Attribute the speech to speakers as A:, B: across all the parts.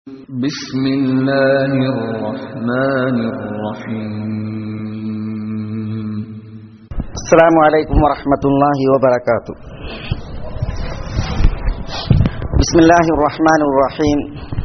A: بسم الله الرحمن الرحيم
B: السلام عليكم ورحمة الله وبركاته بسم الله الرحمن الرحيم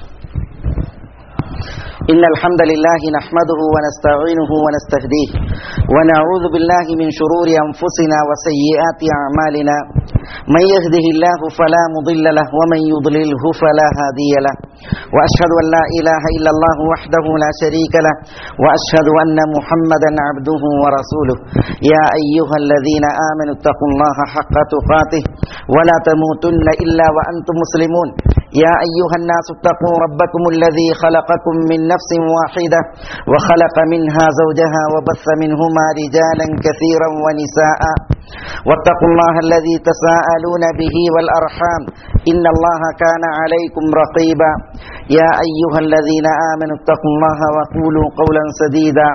B: إن الحمد لله نحمده ونستعينه ونستهديه ونعوذ بالله من شرور أنفسنا وسيئات أعمالنا من يهده الله فلا مضل له ومن يضلله فلا هادي له وأشهد أن لا إله إلا الله وحده لا شريك له وأشهد أن محمدا عبده ورسوله يا أيها الذين آمنوا اتقوا الله حق تقاته ولا تموتن إلا وأنتم مسلمون يا أيها الناس اتقوا ربكم الذي خلقكم من نفس واحدة وخلق منها زوجها وبث منهما رجالا كثيرا ونساء واتقوا الله الذي تساءلون به والأرحام إن الله كان عليكم رقيبا يا أيها الذين آمنوا اتقوا الله وقولوا قولا سديدا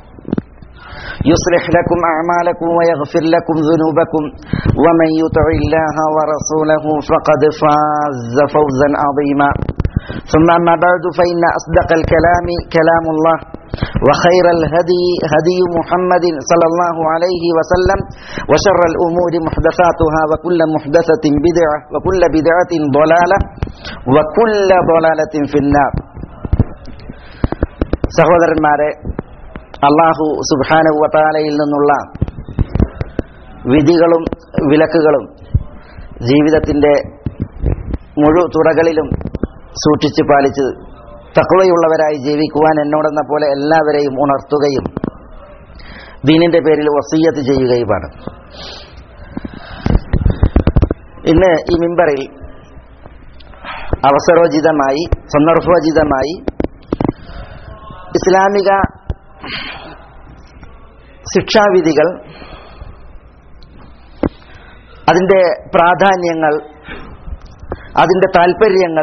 B: يصلح لكم أعمالكم ويغفر لكم ذنوبكم ومن يطع الله ورسوله فقد فاز فوزا عظيما ثم أما بعد فإن أصدق الكلام كلام الله وخير الهدي هدي محمد صلى الله عليه وسلم وشر الأمور محدثاتها وكل محدثة بدعة وكل بدعة ضلالة وكل ضلالة في النار സഹോദരന്മാരെ അള്ളാഹു സുബാനുവത്താലയിൽ നിന്നുള്ള വിധികളും വിലക്കുകളും ജീവിതത്തിൻ്റെ മുഴു തുറകളിലും സൂക്ഷിച്ച് പാലിച്ച് തക്കവയുള്ളവരായി ജീവിക്കുവാൻ എന്നോടെന്ന പോലെ എല്ലാവരെയും ഉണർത്തുകയും ദീനിന്റെ പേരിൽ വസീയത്ത് ചെയ്യുകയുമാണ് ഇന്ന് ഈ മിമ്പറിൽ അവസരോചിതമായി സന്ദർഭോചിതമായി ഇസ്ലാമിക ശിക്ഷാവിധികൾ അതിൻ്റെ പ്രാധാന്യങ്ങൾ അതിൻ്റെ താല്പര്യങ്ങൾ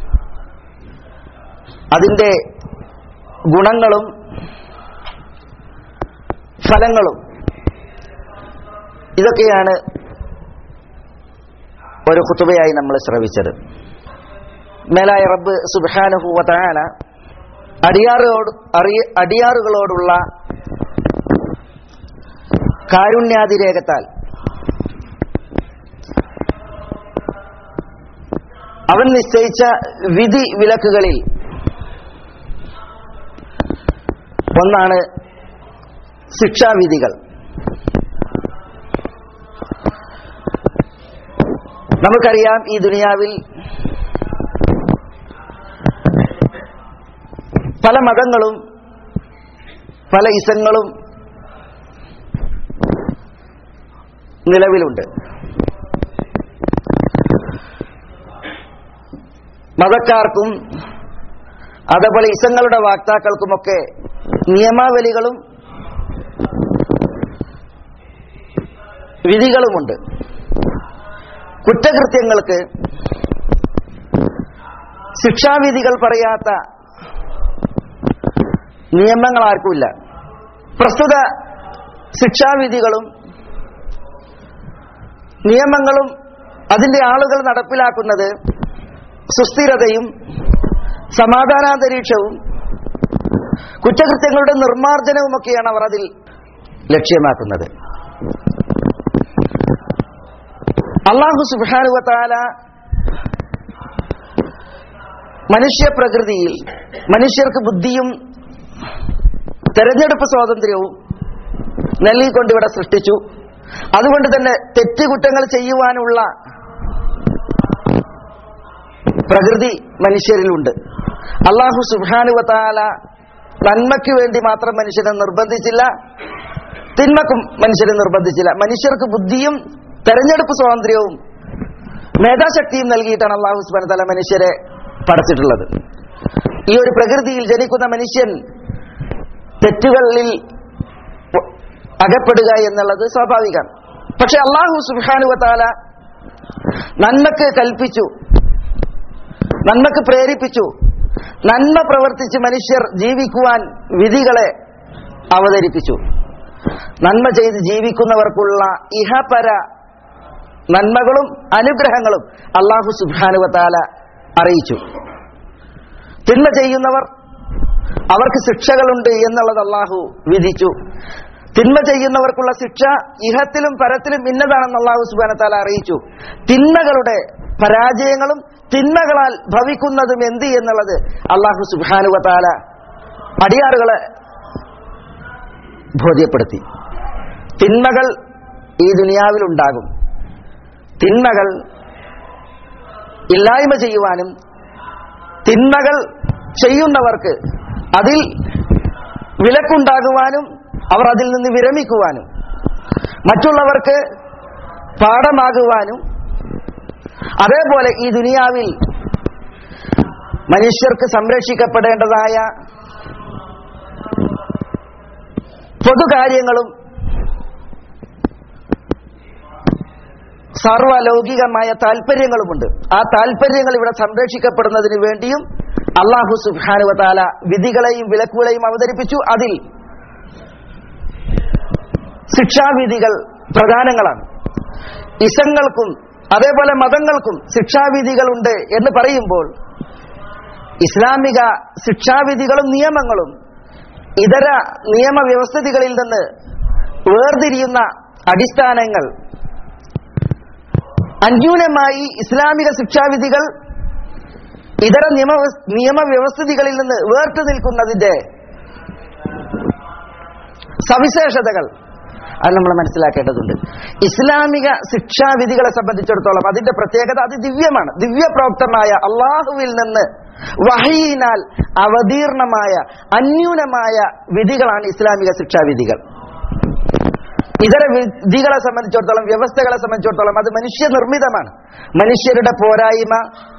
B: അതിൻ്റെ ഗുണങ്ങളും ഫലങ്ങളും ഇതൊക്കെയാണ് ഒരു കുത്തുബയായി നമ്മൾ ശ്രവിച്ചത് മേലായ റബ്ബ് സുബാനുഭൂവത്താന അടിയാറുകളോട് അറിയ അടിയാറുകളോടുള്ള കാരുണ്യാതിരേഖത്താൽ അവൻ നിശ്ചയിച്ച വിധി വിലക്കുകളിൽ ഒന്നാണ് ശിക്ഷാവിധികൾ നമുക്കറിയാം ഈ ദുനിയാവിൽ പല മതങ്ങളും പല ഇസങ്ങളും നിലവിലുണ്ട് മതക്കാർക്കും അതേപോലെ ഇസങ്ങളുടെ വാക്താക്കൾക്കുമൊക്കെ നിയമാവലികളും വിധികളുമുണ്ട് കുറ്റകൃത്യങ്ങൾക്ക് ശിക്ഷാവിധികൾ പറയാത്ത നിയമങ്ങൾ ആർക്കുമില്ല പ്രസ്തുത ശിക്ഷാവിധികളും നിയമങ്ങളും അതിന്റെ ആളുകൾ നടപ്പിലാക്കുന്നത് സുസ്ഥിരതയും സമാധാനാന്തരീക്ഷവും കുറ്റകൃത്യങ്ങളുടെ നിർമ്മാർജ്ജനവുമൊക്കെയാണ് അവർ അതിൽ ലക്ഷ്യമാക്കുന്നത് അള്ളാഹു സുബാനുവത്താല മനുഷ്യ പ്രകൃതിയിൽ മനുഷ്യർക്ക് ബുദ്ധിയും തെരഞ്ഞെടുപ്പ് സ്വാതന്ത്ര്യവും നൽകിക്കൊണ്ട് ഇവിടെ സൃഷ്ടിച്ചു അതുകൊണ്ട് തന്നെ തെറ്റുകുറ്റങ്ങൾ ചെയ്യുവാനുള്ള പ്രകൃതി മനുഷ്യരിലുണ്ട് അള്ളാഹു സുബാനുവത്താല നന്മയ്ക്ക് വേണ്ടി മാത്രം മനുഷ്യനെ നിർബന്ധിച്ചില്ല തിന്മക്കും മനുഷ്യരെ നിർബന്ധിച്ചില്ല മനുഷ്യർക്ക് ബുദ്ധിയും തെരഞ്ഞെടുപ്പ് സ്വാതന്ത്ര്യവും മേധാശക്തിയും നൽകിയിട്ടാണ് അള്ളാഹു സുബാന തല മനുഷ്യരെ പടച്ചിട്ടുള്ളത് ഈ ഒരു പ്രകൃതിയിൽ ജനിക്കുന്ന മനുഷ്യൻ തെറ്റുകളിൽ അകപ്പെടുക എന്നുള്ളത് സ്വാഭാവികമാണ് പക്ഷെ അള്ളാഹു സുബാനുവത്താല നന്മക്ക് കൽപ്പിച്ചു നന്മക്ക് പ്രേരിപ്പിച്ചു നന്മ പ്രവർത്തിച്ച് മനുഷ്യർ ജീവിക്കുവാൻ വിധികളെ അവതരിപ്പിച്ചു നന്മ ചെയ്ത് ജീവിക്കുന്നവർക്കുള്ള ഇഹപര നന്മകളും അനുഗ്രഹങ്ങളും അള്ളാഹു സുബാനുവത്താല അറിയിച്ചു തിന്മ ചെയ്യുന്നവർ അവർക്ക് ശിക്ഷകളുണ്ട് എന്നുള്ളത് അള്ളാഹു വിധിച്ചു തിന്മ ചെയ്യുന്നവർക്കുള്ള ശിക്ഷ ഇഹത്തിലും പരത്തിലും ഇന്നതാണെന്ന് അള്ളാഹു സുബാനത്താല അറിയിച്ചു തിന്മകളുടെ പരാജയങ്ങളും തിന്മകളാൽ ഭവിക്കുന്നതും എന്ത് എന്നുള്ളത് അള്ളാഹു സുബാനുവത്താല അടിയാറുകളെ ബോധ്യപ്പെടുത്തി തിന്മകൾ ഈ ദുനിയാവിലുണ്ടാകും തിന്മകൾ ഇല്ലായ്മ ചെയ്യുവാനും തിന്മകൾ ചെയ്യുന്നവർക്ക് അതിൽ വിലക്കുണ്ടാകുവാനും അവർ അതിൽ നിന്ന് വിരമിക്കുവാനും മറ്റുള്ളവർക്ക് പാഠമാകുവാനും അതേപോലെ ഈ ദുനിയാവിൽ മനുഷ്യർക്ക് സംരക്ഷിക്കപ്പെടേണ്ടതായ പൊതുകാര്യങ്ങളും സർവലൗകികമായ താല്പര്യങ്ങളുമുണ്ട് ആ താല്പര്യങ്ങൾ ഇവിടെ സംരക്ഷിക്കപ്പെടുന്നതിന് വേണ്ടിയും അള്ളാഹു സുബാനുവതാല വിധികളെയും വിലക്കുകളെയും അവതരിപ്പിച്ചു അതിൽ ശിക്ഷാവിധികൾ പ്രധാനങ്ങളാണ് ഇസങ്ങൾക്കും അതേപോലെ മതങ്ങൾക്കും ശിക്ഷാവിധികളുണ്ട് എന്ന് പറയുമ്പോൾ ഇസ്ലാമിക ശിക്ഷാവിധികളും നിയമങ്ങളും ഇതര നിയമവ്യവസ്ഥിതികളിൽ നിന്ന് വേർതിരിയുന്ന അടിസ്ഥാനങ്ങൾ അന്യൂനമായി ഇസ്ലാമിക ശിക്ഷാവിധികൾ ഇതര നിയമ നിയമവ്യവസ്ഥിതികളിൽ നിന്ന് വേർട്ടു നിൽക്കുന്നതിന്റെ സവിശേഷതകൾ അത് നമ്മൾ മനസ്സിലാക്കേണ്ടതുണ്ട് ഇസ്ലാമിക ശിക്ഷാവിധികളെ സംബന്ധിച്ചിടത്തോളം അതിന്റെ പ്രത്യേകത അത് ദിവ്യമാണ് ദിവ്യപ്രോക്തമായ അള്ളാഹുവിൽ നിന്ന് വഹയിനാൽ അവതീർണമായ അന്യൂനമായ വിധികളാണ് ഇസ്ലാമിക ശിക്ഷാവിധികൾ ഇതര വിധികളെ സംബന്ധിച്ചിടത്തോളം വ്യവസ്ഥകളെ സംബന്ധിച്ചിടത്തോളം അത് മനുഷ്യനിർമ്മിതമാണ് മനുഷ്യരുടെ പോരായ്മ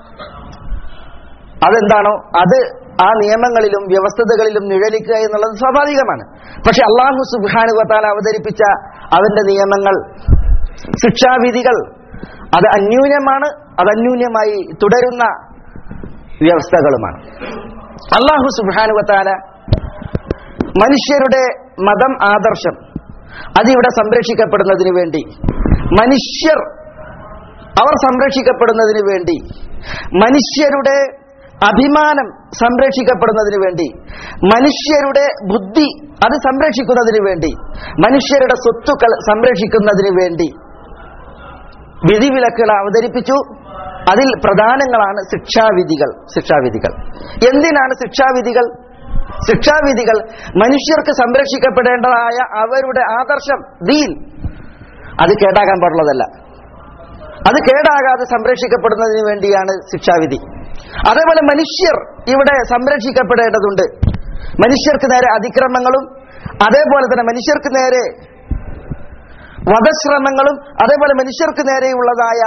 B: അതെന്താണോ അത് ആ നിയമങ്ങളിലും വ്യവസ്ഥതകളിലും നിഴലിക്കുക എന്നുള്ളത് സ്വാഭാവികമാണ് പക്ഷെ അള്ളാഹു സുബാനുവത്താൽ അവതരിപ്പിച്ച അവന്റെ നിയമങ്ങൾ ശിക്ഷാവിധികൾ അത് അന്യൂന്യമാണ് അത് അന്യൂന്യമായി തുടരുന്ന വ്യവസ്ഥകളുമാണ് അള്ളാഹു സുബാനുവത്താല മനുഷ്യരുടെ മതം ആദർശം അതിവിടെ സംരക്ഷിക്കപ്പെടുന്നതിന് വേണ്ടി മനുഷ്യർ അവർ സംരക്ഷിക്കപ്പെടുന്നതിന് വേണ്ടി മനുഷ്യരുടെ അഭിമാനം സംരക്ഷിക്കപ്പെടുന്നതിന് വേണ്ടി മനുഷ്യരുടെ ബുദ്ധി അത് സംരക്ഷിക്കുന്നതിന് വേണ്ടി മനുഷ്യരുടെ സ്വത്തുക്കൾ സംരക്ഷിക്കുന്നതിന് വേണ്ടി വിധിവിലക്കുകൾ അവതരിപ്പിച്ചു അതിൽ പ്രധാനങ്ങളാണ് ശിക്ഷാവിധികൾ ശിക്ഷാവിധികൾ എന്തിനാണ് ശിക്ഷാവിധികൾ ശിക്ഷാവിധികൾ മനുഷ്യർക്ക് സംരക്ഷിക്കപ്പെടേണ്ടതായ അവരുടെ ആദർശം ദീൻ അത് കേടാകാൻ പാടുള്ളതല്ല അത് കേടാകാതെ സംരക്ഷിക്കപ്പെടുന്നതിന് വേണ്ടിയാണ് ശിക്ഷാവിധി അതേപോലെ മനുഷ്യർ ഇവിടെ സംരക്ഷിക്കപ്പെടേണ്ടതുണ്ട് മനുഷ്യർക്ക് നേരെ അതിക്രമങ്ങളും അതേപോലെ തന്നെ മനുഷ്യർക്ക് നേരെ വധശ്രമങ്ങളും അതേപോലെ മനുഷ്യർക്ക് നേരെയുള്ളതായ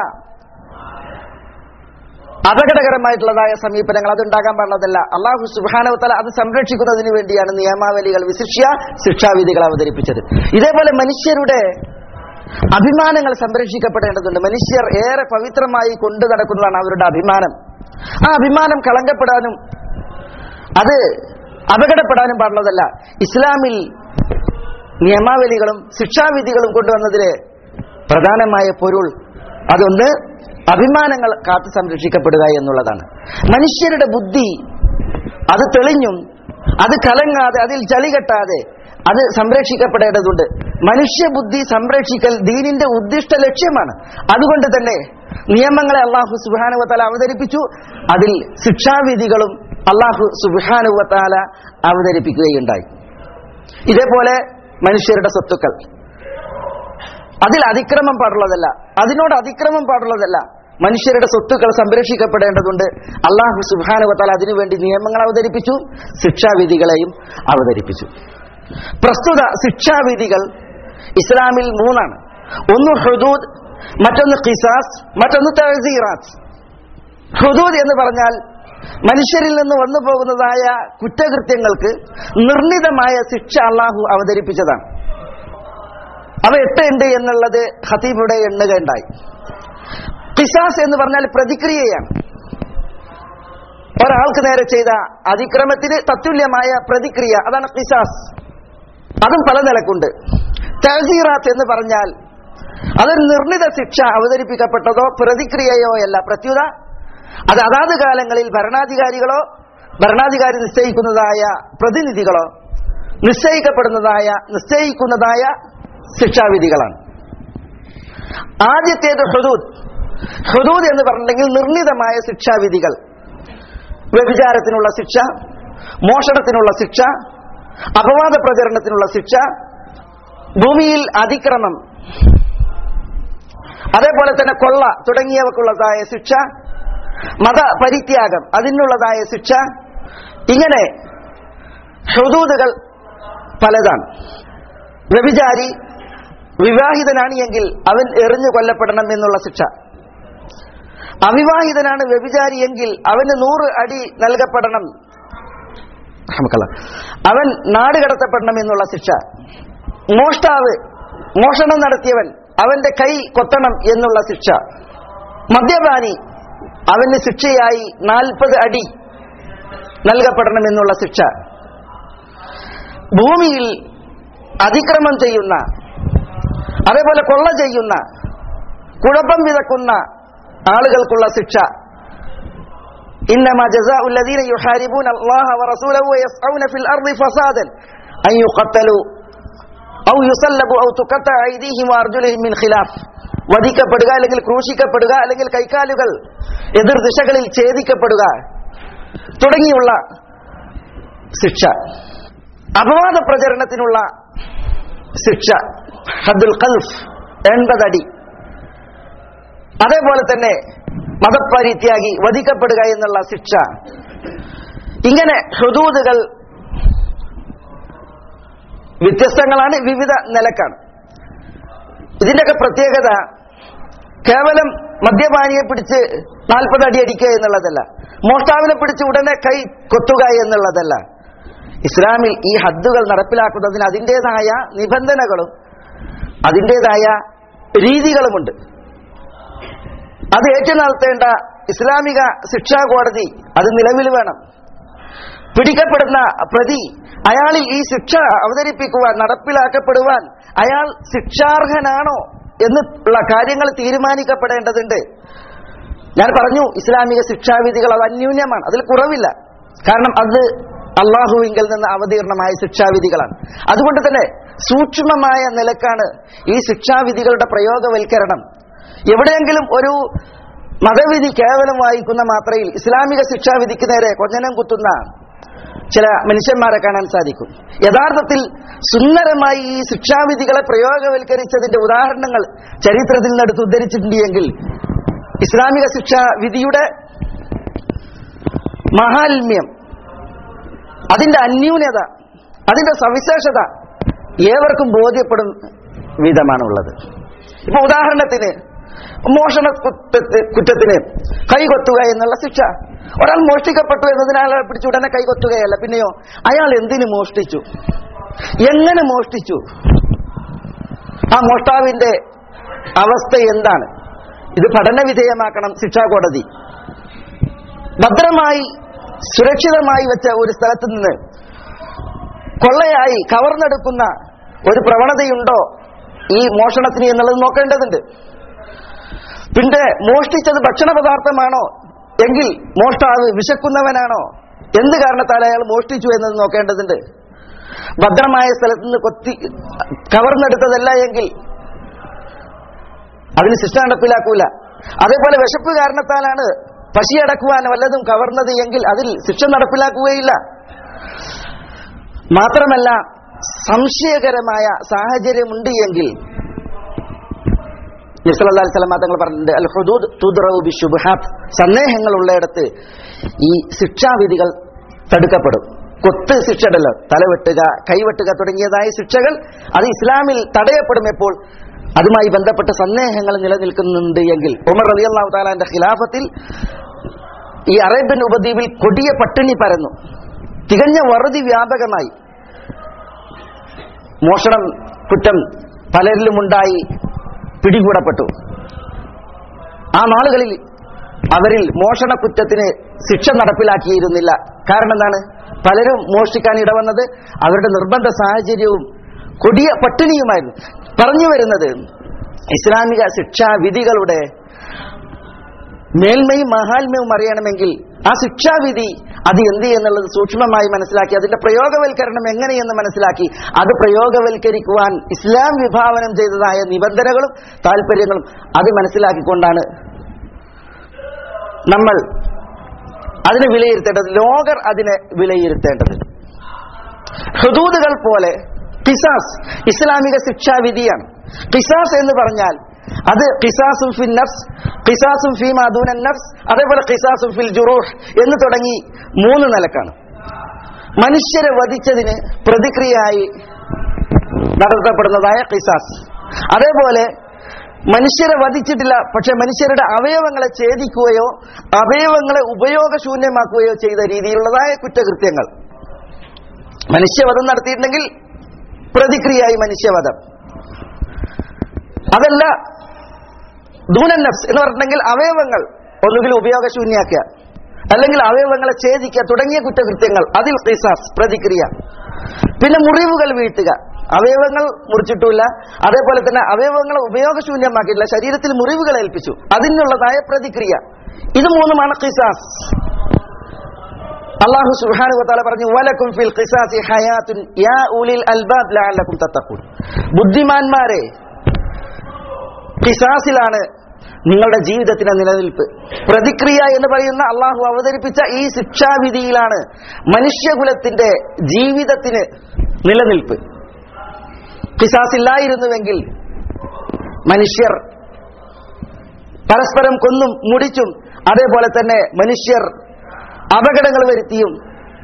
B: അപകടകരമായിട്ടുള്ളതായ സമീപനങ്ങൾ അതുണ്ടാകാൻ പാടുള്ളതല്ല അള്ളാഹു സുബാനവത്തല അത് സംരക്ഷിക്കുന്നതിന് വേണ്ടിയാണ് നിയമാവലികൾ വിശിഷ്യ ശിക്ഷാവിധികൾ അവതരിപ്പിച്ചത് ഇതേപോലെ മനുഷ്യരുടെ അഭിമാനങ്ങൾ സംരക്ഷിക്കപ്പെടേണ്ടതുണ്ട് മനുഷ്യർ ഏറെ പവിത്രമായി കൊണ്ടു നടക്കുന്നതാണ് അവരുടെ അഭിമാനം ആ അഭിമാനം കളങ്കപ്പെടാനും അത് അപകടപ്പെടാനും പാടുള്ളതല്ല ഇസ്ലാമിൽ നിയമാവലികളും ശിക്ഷാവിധികളും കൊണ്ടുവന്നതിലെ പ്രധാനമായ പൊരുൾ അതൊന്ന് അഭിമാനങ്ങൾ കാത്തു സംരക്ഷിക്കപ്പെടുക എന്നുള്ളതാണ് മനുഷ്യരുടെ ബുദ്ധി അത് തെളിഞ്ഞും അത് കലങ്ങാതെ അതിൽ ചളികെട്ടാതെ അത് സംരക്ഷിക്കപ്പെടേണ്ടതുണ്ട് മനുഷ്യബുദ്ധി സംരക്ഷിക്കൽ ദീനിന്റെ ഉദ്ദിഷ്ട ലക്ഷ്യമാണ് അതുകൊണ്ട് തന്നെ നിയമങ്ങളെ അള്ളാഹു സുബാനുവത്താല അവതരിപ്പിച്ചു അതിൽ ശിക്ഷാവിധികളും അള്ളാഹു സുബാനുവത്താല അവതരിപ്പിക്കുകയുണ്ടായി ഇതേപോലെ മനുഷ്യരുടെ സ്വത്തുക്കൾ അതിൽ അതിക്രമം പാടുള്ളതല്ല അതിനോട് അതിക്രമം പാടുള്ളതല്ല മനുഷ്യരുടെ സ്വത്തുക്കൾ സംരക്ഷിക്കപ്പെടേണ്ടതുണ്ട് അള്ളാഹു സുബാനുവത്താൽ അതിനുവേണ്ടി നിയമങ്ങൾ അവതരിപ്പിച്ചു ശിക്ഷാവിധികളെയും അവതരിപ്പിച്ചു പ്രസ്തുത ശിക്ഷാവിധികൾ ഇസ്ലാമിൽ മൂന്നാണ് ഒന്ന് ഹുദൂദ് മറ്റൊന്ന് ഖിസാസ് മറ്റൊന്ന് തഹസീറാത്ത് ഹുദൂദ് എന്ന് പറഞ്ഞാൽ മനുഷ്യരിൽ നിന്ന് വന്നു പോകുന്നതായ കുറ്റകൃത്യങ്ങൾക്ക് നിർണിതമായ ശിക്ഷ അള്ളാഹു അവതരിപ്പിച്ചതാണ് അവ എട്ട് ഉണ്ട് എന്നുള്ളത് ഖതീബിയുടെ എണ്ണുകയുണ്ടായി ഖിസാസ് എന്ന് പറഞ്ഞാൽ പ്രതിക്രിയയാണ് ഒരാൾക്ക് നേരെ ചെയ്ത അതിക്രമത്തിന് തത്തുല്യമായ പ്രതിക്രിയ അതാണ് ഖിസാസ് അതും പല നിലക്കുണ്ട് തഹസീറാത്ത് എന്ന് പറഞ്ഞാൽ അതൊരു നിർണിത ശിക്ഷ അവതരിപ്പിക്കപ്പെട്ടതോ പ്രതിക്രിയയോ അല്ല പ്രത്യുത അത് അതാത് കാലങ്ങളിൽ ഭരണാധികാരികളോ ഭരണാധികാരി നിശ്ചയിക്കുന്നതായ പ്രതിനിധികളോ നിശ്ചയിക്കപ്പെടുന്നതായ നിശ്ചയിക്കുന്നതായ ശിക്ഷാവിധികളാണ് ആദ്യത്തേത് ഹുദൂദ് ഹുദൂദ് എന്ന് പറഞ്ഞിട്ടുണ്ടെങ്കിൽ നിർണിതമായ ശിക്ഷാവിധികൾ വ്യഭിചാരത്തിനുള്ള ശിക്ഷ മോഷണത്തിനുള്ള ശിക്ഷ അപവാദ പ്രചരണത്തിനുള്ള ശിക്ഷ ഭൂമിയിൽ അതിക്രമം അതേപോലെ തന്നെ കൊള്ള തുടങ്ങിയവക്കുള്ളതായ ശിക്ഷ മത പരിത്യാഗം അതിനുള്ളതായ ശിക്ഷ ഇങ്ങനെ ഹുദൂദുകൾ പലതാണ് വ്യഭിചാരി വിവാഹിതനാണ് എങ്കിൽ അവൻ എറിഞ്ഞു കൊല്ലപ്പെടണം എന്നുള്ള ശിക്ഷ അവിവാഹിതനാണ് വ്യഭിചാരി എങ്കിൽ അവന് നൂറ് അടി നൽകപ്പെടണം റഹ്മക്കല്ലാ. അവൻ നാട് കടത്തപ്പെടണം എന്നുള്ള ശിക്ഷ മോഷ്ടാവ് മോഷണം നടത്തിയവൻ അവന്റെ കൈ കൊത്തണം എന്നുള്ള ശിക്ഷ മദ്യപാനി അവന് ശിക്ഷയായി നാൽപ്പത് അടി നൽകപ്പെടണം എന്നുള്ള ശിക്ഷ ഭൂമിയിൽ അതിക്രമം ചെയ്യുന്ന അതേപോലെ കൊള്ള ചെയ്യുന്ന കുഴപ്പം വിതക്കുന്ന ആളുകൾക്കുള്ള ശിക്ഷ إنما جزاء الذين يحاربون الله ورسوله ويسعون في الأرض فسادا أن يقتلوا أو يصلبوا أو تقطع أيديهم وأرجلهم من خلاف വധിക്കപ്പെടുക അല്ലെങ്കിൽ ക്രൂശിക്കപ്പെടുക അല്ലെങ്കിൽ കൈക്കാലുകൾ എതിർ ദിശകളിൽ ഛേദിക്കപ്പെടുക തുടങ്ങിയുള്ള ശിക്ഷ അപവാദ പ്രചരണത്തിനുള്ള ശിക്ഷ ഹദ്ദുൽ ഖൽഫ് എൺപതടി അതേപോലെ തന്നെ മതപരിത്യാഗി വധിക്കപ്പെടുക എന്നുള്ള ശിക്ഷ ഇങ്ങനെ ഹുദൂദുകൾ വ്യത്യസ്തങ്ങളാണ് വിവിധ നിലക്കാണ് ഇതിന്റെയൊക്കെ പ്രത്യേകത കേവലം മദ്യപാനിയെ പിടിച്ച് നാൽപ്പത് അടി അടിക്കുക എന്നുള്ളതല്ല മോഷ്ടാവിനെ പിടിച്ച് ഉടനെ കൈ കൊത്തുക എന്നുള്ളതല്ല ഇസ്ലാമിൽ ഈ ഹദ്ദുകൾ നടപ്പിലാക്കുന്നതിന് അതിൻ്റെതായ നിബന്ധനകളും അതിൻ്റെതായ രീതികളുമുണ്ട് അത് ഏറ്റുനടത്തേണ്ട ഇസ്ലാമിക ശിക്ഷാ കോടതി അത് നിലവിൽ വേണം പിടിക്കപ്പെടുന്ന പ്രതി അയാളിൽ ഈ ശിക്ഷ അവതരിപ്പിക്കുവാൻ നടപ്പിലാക്കപ്പെടുവാൻ അയാൾ ശിക്ഷാർഹനാണോ എന്നുള്ള കാര്യങ്ങൾ തീരുമാനിക്കപ്പെടേണ്ടതുണ്ട് ഞാൻ പറഞ്ഞു ഇസ്ലാമിക ശിക്ഷാവിധികൾ അത് അന്യൂന്യമാണ് അതിൽ കുറവില്ല കാരണം അത് അള്ളാഹുവിങ്കിൽ നിന്ന് അവതീർണമായ ശിക്ഷാവിധികളാണ് അതുകൊണ്ട് തന്നെ സൂക്ഷ്മമായ നിലക്കാണ് ഈ ശിക്ഷാവിധികളുടെ പ്രയോഗവൽക്കരണം എവിടെയെങ്കിലും ഒരു മതവിധി കേവലം വായിക്കുന്ന മാത്രയിൽ ഇസ്ലാമിക ശിക്ഷാവിധിക്ക് നേരെ കൊഞ്ഞനം കുത്തുന്ന ചില മനുഷ്യന്മാരെ കാണാൻ സാധിക്കും യഥാർത്ഥത്തിൽ സുന്ദരമായി ഈ ശിക്ഷാവിധികളെ പ്രയോഗവൽക്കരിച്ചതിന്റെ ഉദാഹരണങ്ങൾ ചരിത്രത്തിൽ നിന്നെടുത്ത് ഉദ്ധരിച്ചിട്ടുണ്ട് എങ്കിൽ ഇസ്ലാമിക ശിക്ഷാവിധിയുടെ മഹാത്മ്യം അതിന്റെ അന്യൂനത അതിന്റെ സവിശേഷത ഏവർക്കും ബോധ്യപ്പെടും വിധമാണുള്ളത് ഇപ്പൊ ഉദാഹരണത്തിന് മോഷണ കുറ്റത്തി- കുറ്റത്തിന് കൈകൊത്തുക എന്നുള്ള ശിക്ഷ ഒരാൾ മോഷ്ടിക്കപ്പെട്ടു എന്നതിനാൽ അയാളെ പിടിച്ച് ഉടനെ കൈകൊത്തുകയല്ല പിന്നെയോ അയാൾ എന്തിനു മോഷ്ടിച്ചു എങ്ങനെ മോഷ്ടിച്ചു ആ മോഷ്ടാവിന്റെ അവസ്ഥ എന്താണ് ഇത് പഠന വിധേയമാക്കണം ശിക്ഷാ കോടതി ഭദ്രമായി സുരക്ഷിതമായി വെച്ച ഒരു സ്ഥലത്ത് നിന്ന് കൊള്ളയായി കവർന്നെടുക്കുന്ന ഒരു പ്രവണതയുണ്ടോ ഈ മോഷണത്തിന് എന്നുള്ളത് നോക്കേണ്ടതുണ്ട് പിന്നെ മോഷ്ടിച്ചത് ഭക്ഷണ പദാർത്ഥമാണോ എങ്കിൽ മോഷ്ടാവ് വിശക്കുന്നവനാണോ എന്ത് കാരണത്താൽ അയാൾ മോഷ്ടിച്ചു എന്നത് നോക്കേണ്ടതുണ്ട് ഭദ്രമായ സ്ഥലത്ത് നിന്ന് കൊത്തി കവർന്നെടുത്തതല്ല എങ്കിൽ അതിന് ശിക്ഷ നടപ്പിലാക്കൂല അതേപോലെ വിശപ്പ് കാരണത്താലാണ് പശിയടക്കുവാൻ വല്ലതും കവർന്നത് എങ്കിൽ അതിൽ ശിക്ഷ നടപ്പിലാക്കുകയില്ല മാത്രമല്ല സംശയകരമായ സാഹചര്യമുണ്ട് എങ്കിൽ നബ്സല്ലാ സ്വലമ തങ്ങൾ പറഞ്ഞിട്ടുണ്ട് അൽ ഹുദൂദ് തുദ്റവു ബി ശുബ്ഹാത്ത് സന്ദേഹങ്ങൾ ഉള്ളയിടത്ത് ഈ ശിക്ഷാവിധികൾ തടുക്കപ്പെടും കൊത്ത് ശിക്ഷയുണ്ടല്ലോ തലവെട്ടുക കൈവെട്ടുക തുടങ്ങിയതായ ശിക്ഷകൾ അത് ഇസ്ലാമിൽ തടയപ്പെടും എപ്പോൾ അതുമായി ബന്ധപ്പെട്ട സന്ദേഹങ്ങൾ നിലനിൽക്കുന്നുണ്ട് എങ്കിൽ ഉമർ അലി അള്ളാഹു താലാന്റെ ഖിലാഫത്തിൽ ഈ അറേബ്യൻ ഉപദ്വീപിൽ കൊടിയ പട്ടിണി പരന്നു തികഞ്ഞ വറുതി വ്യാപകമായി മോഷണം കുറ്റം പലരിലുമുണ്ടായി പിടികൂടപ്പെട്ടു ആ നാളുകളിൽ അവരിൽ മോഷണ കുറ്റത്തിന് ശിക്ഷ നടപ്പിലാക്കിയിരുന്നില്ല കാരണം എന്താണ് പലരും മോഷ്ടിക്കാൻ ഇടവന്നത് അവരുടെ നിർബന്ധ സാഹചര്യവും കൊടിയ പട്ടിണിയുമായിരുന്നു പറഞ്ഞു വരുന്നത് ഇസ്ലാമിക ശിക്ഷാവിധികളുടെ മേൽമയും മഹാത്മ്യവും അറിയണമെങ്കിൽ ആ ശിക്ഷാവിധി അത് എന്ത് എന്നുള്ളത് സൂക്ഷ്മമായി മനസ്സിലാക്കി അതിന്റെ പ്രയോഗവൽക്കരണം എങ്ങനെയെന്ന് മനസ്സിലാക്കി അത് പ്രയോഗവൽക്കരിക്കുവാൻ ഇസ്ലാം വിഭാവനം ചെയ്തതായ നിബന്ധനകളും താല്പര്യങ്ങളും അത് മനസ്സിലാക്കിക്കൊണ്ടാണ് നമ്മൾ അതിനെ വിലയിരുത്തേണ്ടത് ലോകർ അതിനെ വിലയിരുത്തേണ്ടത് ഹുദൂദുകൾ പോലെ കിസാസ് ഇസ്ലാമിക ശിക്ഷാവിധിയാണ് കിസാസ് എന്ന് പറഞ്ഞാൽ അത് കിസാസും ഫിൽ നഫ്സ് കിസാസും ഫി മാദൂനൻ നഫ്സ് അതേപോലെ കിസാസും ഫിൽ ജുറൂഹ് എന്ന് തുടങ്ങി മൂന്ന് നിലക്കാണ് മനുഷ്യരെ വധിച്ചതിന് പ്രതിക്രിയയായി നടത്തപ്പെടുന്നതായ കിസാസ് അതേപോലെ മനുഷ്യരെ വധിച്ചിട്ടില്ല പക്ഷെ മനുഷ്യരുടെ അവയവങ്ങളെ ഛേദിക്കുകയോ അവയവങ്ങളെ ഉപയോഗശൂന്യമാക്കുകയോ ചെയ്ത രീതിയിലുള്ളതായ കുറ്റകൃത്യങ്ങൾ മനുഷ്യവധം നടത്തിയിട്ടുണ്ടെങ്കിൽ പ്രതിക്രിയയായി മനുഷ്യവധം അതല്ല ദൂനൻ നഫ്സ് എന്ന് പറഞ്ഞിട്ടുണ്ടെങ്കിൽ അവയവങ്ങൾ ഒന്നുകിൽ ഉപയോഗശൂന്യാക്കുക അല്ലെങ്കിൽ അവയവങ്ങളെ ഛേദിക്കുക തുടങ്ങിയ കുറ്റകൃത്യങ്ങൾ അതിൽ ഖിസാസ് പ്രതിക്രിയ പിന്നെ മുറിവുകൾ വീഴ്ത്തുക അവയവങ്ങൾ മുറിച്ചിട്ടില്ല അതേപോലെ തന്നെ അവയവങ്ങളെ ഉപയോഗശൂന്യമാക്കിയിട്ടില്ല ശരീരത്തിൽ മുറിവുകൾ ഏൽപ്പിച്ചു അതിനുള്ളതായ പ്രതിക്രിയ ഇത് മൂന്നുമാണ് ഖിസാസ് അള്ളാഹു സുബ്ഹാനഹു വതആല പറഞ്ഞു വലക്കും ഫിൽ ഖിസാസി ഹയാത്തുൻ യാ ഉലിൽ അൽബാബ് ലഅല്ലക്കും തത്തഖൂൻ ബുദ്ധിമാന്മാരെ ഖിസാസിലാണ് നിങ്ങളുടെ ജീവിതത്തിന്റെ നിലനിൽപ്പ് പ്രതിക്രിയ എന്ന് പറയുന്ന അള്ളാഹു അവതരിപ്പിച്ച ഈ ശിക്ഷാവിധിയിലാണ് മനുഷ്യകുലത്തിന്റെ ജീവിതത്തിന് നിലനിൽപ്പ് ഖിസാസ് ഇല്ലായിരുന്നുവെങ്കിൽ മനുഷ്യർ പരസ്പരം കൊന്നും മുടിച്ചും അതേപോലെ തന്നെ മനുഷ്യർ അപകടങ്ങൾ വരുത്തിയും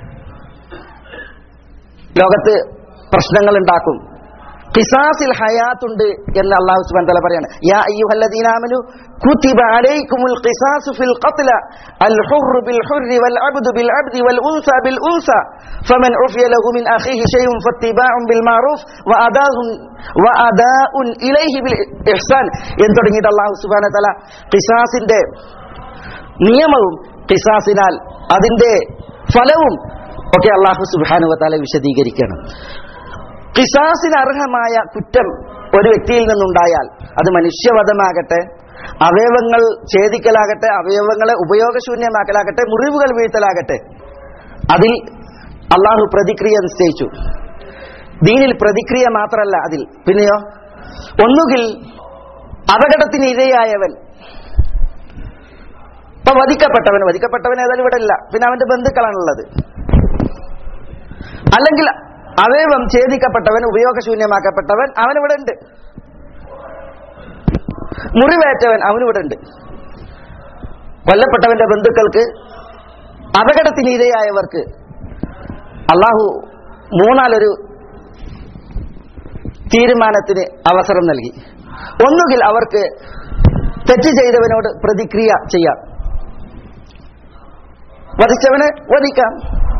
B: ലോകത്ത് പ്രശ്നങ്ങൾ ഉണ്ടാക്കും ഖിസാസിൽ ഹയാത്തുണ്ട് എന്ന് അള്ളാഹു സുബ്ഹാനഹു വതആല പറയാണ് യാ അയ്യുഹല്ലദീന ആമനു കുതിബ അലൈക്കുമുൽ ഖിസാസു ഫിൽ ഖത്ല അൽ ഹുർ ബിൽ ഹുർ വൽ അബ്ദു ബിൽ അബ്ദി വൽ ഉൻസ ബിൽ ഉൻസ ഫമൻ ഉഫിയ ലഹു മിൻ അഖീഹി ഷൈഉൻ ഫത്തിബാഉൻ ബിൽ മഅറൂഫ് വഅദാഉൻ വഅദാഉൻ ഇലൈഹി ബിൽ ഇഹ്സാൻ എന്ന് തുടങ്ങിയിട്ട് അള്ളാഹു സുബ്ഹാനഹു വതആല ഖിസാസിന്റെ നിയമവും ഖിസാസിനാൽ അതിന്റെ ഫലവും ഒക്കെ അള്ളാഹു സുബ്ഹാനഹു വതആല വിശദീകരിക്കണം ഖിസാസിന് അർഹമായ കുറ്റം ഒരു വ്യക്തിയിൽ നിന്നുണ്ടായാൽ അത് മനുഷ്യവധമാകട്ടെ അവയവങ്ങൾ ഛേദിക്കലാകട്ടെ അവയവങ്ങളെ ഉപയോഗശൂന്യമാക്കലാകട്ടെ മുറിവുകൾ വീഴ്ത്തലാകട്ടെ അതിൽ അള്ളാഹു പ്രതിക്രിയ നിശ്ചയിച്ചു ദീനിൽ പ്രതിക്രിയ മാത്രമല്ല അതിൽ പിന്നെയോ ഒന്നുകിൽ അപകടത്തിന് ഇരയായവൻ ഇപ്പൊ വധിക്കപ്പെട്ടവൻ വധിക്കപ്പെട്ടവൻ ഏതായാലും ഇവിടെ ഇല്ല പിന്നെ അവന്റെ ബന്ധുക്കളാണുള്ളത് അല്ലെങ്കിൽ അവയവം ഛേദിക്കപ്പെട്ടവൻ ഉപയോഗശൂന്യമാക്കപ്പെട്ടവൻ അവനിവിടെ ഉണ്ട് മുറിവേറ്റവൻ അവനിവിടെ ഉണ്ട് കൊല്ലപ്പെട്ടവന്റെ ബന്ധുക്കൾക്ക് അപകടത്തിന് ഇരയായവർക്ക് അള്ളാഹു മൂന്നാലൊരു തീരുമാനത്തിന് അവസരം നൽകി ഒന്നുകിൽ അവർക്ക് തെറ്റ് ചെയ്തവനോട് പ്രതിക്രിയ ചെയ്യാം വധിച്ചവനെ വധിക്കാം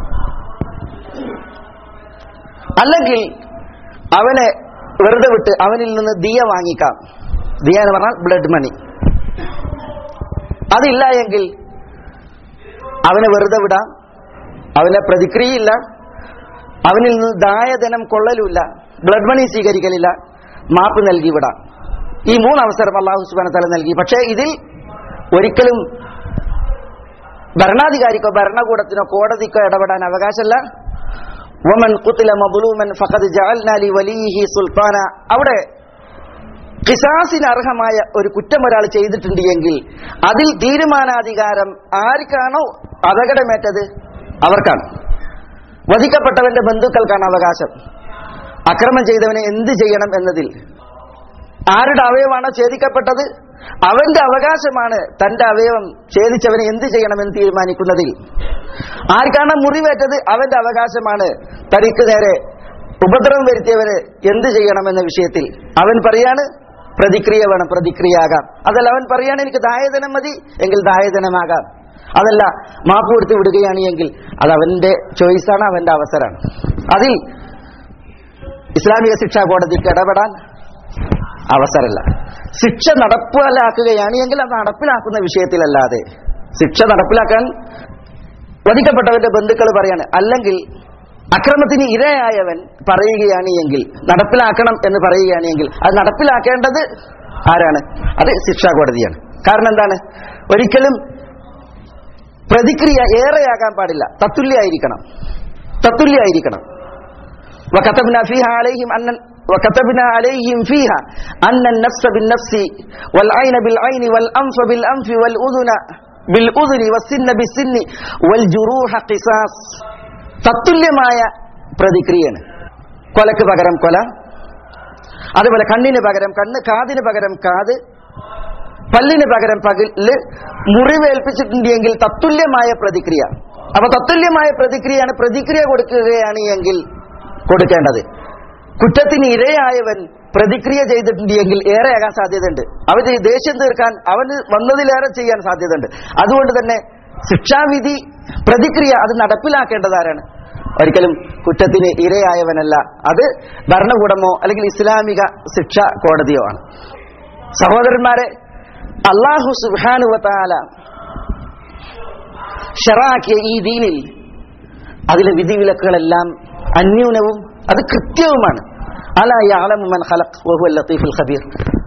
B: അല്ലെങ്കിൽ അവനെ വെറുതെ വിട്ട് അവനിൽ നിന്ന് ദിയ വാങ്ങിക്കാം ദിയ എന്ന് പറഞ്ഞാൽ ബ്ലഡ് മണി അതില്ല എങ്കിൽ അവനെ വെറുതെ വിടാം അവനെ പ്രതിക്രിയയില്ല അവനിൽ നിന്ന് ദായധനം കൊള്ളലുമില്ല ബ്ലഡ് മണി സ്വീകരിക്കലില്ല മാപ്പ് നൽകി വിടാം ഈ മൂന്ന് അവസരം അള്ളാഹു സുബാന തല നൽകി പക്ഷേ ഇതിൽ ഒരിക്കലും ഭരണാധികാരിക്കോ ഭരണകൂടത്തിനോ കോടതിക്കോ ഇടപെടാൻ അവകാശമല്ല വമൻ ഖുതില മദ്ലൂമൻ ഫഖദ് ജഅൽനാ ലി വലിയിഹി സുൽത്താന അവിടെ ഖിസാസിന് അർഹമായ ഒരു കുറ്റം ഒരാൾ ചെയ്തിട്ടുണ്ട് എങ്കിൽ അതിൽ തീരുമാനാധികാരം ആർക്കാണോ അപകടമേറ്റത് അവർക്കാണ് വധിക്കപ്പെട്ടവന്റെ ബന്ധുക്കൾക്കാണ് അവകാശം അക്രമം ചെയ്തവനെ എന്ത് ചെയ്യണം എന്നതിൽ ആരുടെ അവയവമാണോ ഛേദിക്കപ്പെട്ടത് അവന്റെ അവകാശമാണ് തന്റെ അവയവം ഛേദിച്ചവനെ എന്ത് ചെയ്യണമെന്ന് തീരുമാനിക്കുന്നതിൽ ആർക്കാണ് മുറിവേറ്റത് അവന്റെ അവകാശമാണ് തനിക്ക് നേരെ ഉപദ്രവം വരുത്തിയവന് എന്ത് ചെയ്യണമെന്ന വിഷയത്തിൽ അവൻ പറയാണ് പ്രതിക്രിയ വേണം പ്രതിക്രിയയാകാം അതല്ല അവൻ പറയാണ് എനിക്ക് ദായധനം മതി എങ്കിൽ ദായധനമാകാം അതല്ല മാപ്പ് കൊടുത്ത് വിടുകയാണ് എങ്കിൽ അത് അവന്റെ ചോയ്സാണ് അവന്റെ അവസരമാണ് അതിൽ ഇസ്ലാമിക ശിക്ഷാ കോടതിക്ക് ഇടപെടാൻ അവസരമല്ല ശിക്ഷ നടപ്പിലാക്കുകയാണ് എങ്കിൽ അത് നടപ്പിലാക്കുന്ന വിഷയത്തിലല്ലാതെ ശിക്ഷ നടപ്പിലാക്കാൻ വധിക്കപ്പെട്ടവന്റെ ബന്ധുക്കൾ പറയാണ് അല്ലെങ്കിൽ അക്രമത്തിന് ഇരയായവൻ പറയുകയാണ് എങ്കിൽ നടപ്പിലാക്കണം എന്ന് പറയുകയാണ് എങ്കിൽ അത് നടപ്പിലാക്കേണ്ടത് ആരാണ് അത് ശിക്ഷാ കോടതിയാണ് കാരണം എന്താണ് ഒരിക്കലും പ്രതിക്രിയ ഏറെയാകാൻ പാടില്ല തത്തുല്യായിരിക്കണം തത്തുല്യായിരിക്കണം وكتبنا فيها عليهم أن وكتبنا عليهم فيها أن النفس بالنفس والعين بالعين والأنف بالأنف والأذن بالأذن والسن بالسن والجروح قصاص തത്തുല്യമായ പ്രതിക്രിയയാണ് കൊലക്ക് പകരം കൊല അതുപോലെ കണ്ണിന് പകരം കണ്ണ് കാതിന് പകരം കാത് പല്ലിന് പകരം പകല് മുറിവേൽപ്പിച്ചിട്ടുണ്ടെങ്കിൽ തത്തുല്യമായ പ്രതിക്രിയ അപ്പൊ തത്തുല്യമായ പ്രതിക്രിയയാണ് പ്രതിക്രിയ കൊടുക്കുകയാണ് എങ്കിൽ കൊടുക്കേണ്ടത് കുറ്റത്തിന് ഇരയായവൻ പ്രതിക്രിയ ചെയ്തിട്ടുണ്ടെങ്കിൽ ഏറെയാകാൻ സാധ്യതയുണ്ട് അവന് ദേഷ്യം തീർക്കാൻ അവന് വന്നതിലേറെ ചെയ്യാൻ സാധ്യതയുണ്ട് അതുകൊണ്ട് തന്നെ ശിക്ഷാവിധി പ്രതിക്രിയ അത് നടപ്പിലാക്കേണ്ടതാരാണ് ഒരിക്കലും കുറ്റത്തിന് ഇരയായവനല്ല അത് ഭരണകൂടമോ അല്ലെങ്കിൽ ഇസ്ലാമിക ശിക്ഷ കോടതിയോ ആണ് സഹോദരന്മാരെ അള്ളാഹു സുബാനുവത്താല ഷറാക്കിയ ഈ ദീനിൽ അതിലെ വിധിവിലക്കുകളെല്ലാം അന്യൂനവും അത് കൃത്യവുമാണ് അല യാലമുമൻ ഖലഖ് വഹുവൽ ലത്തീഫുൽ ഖബീർ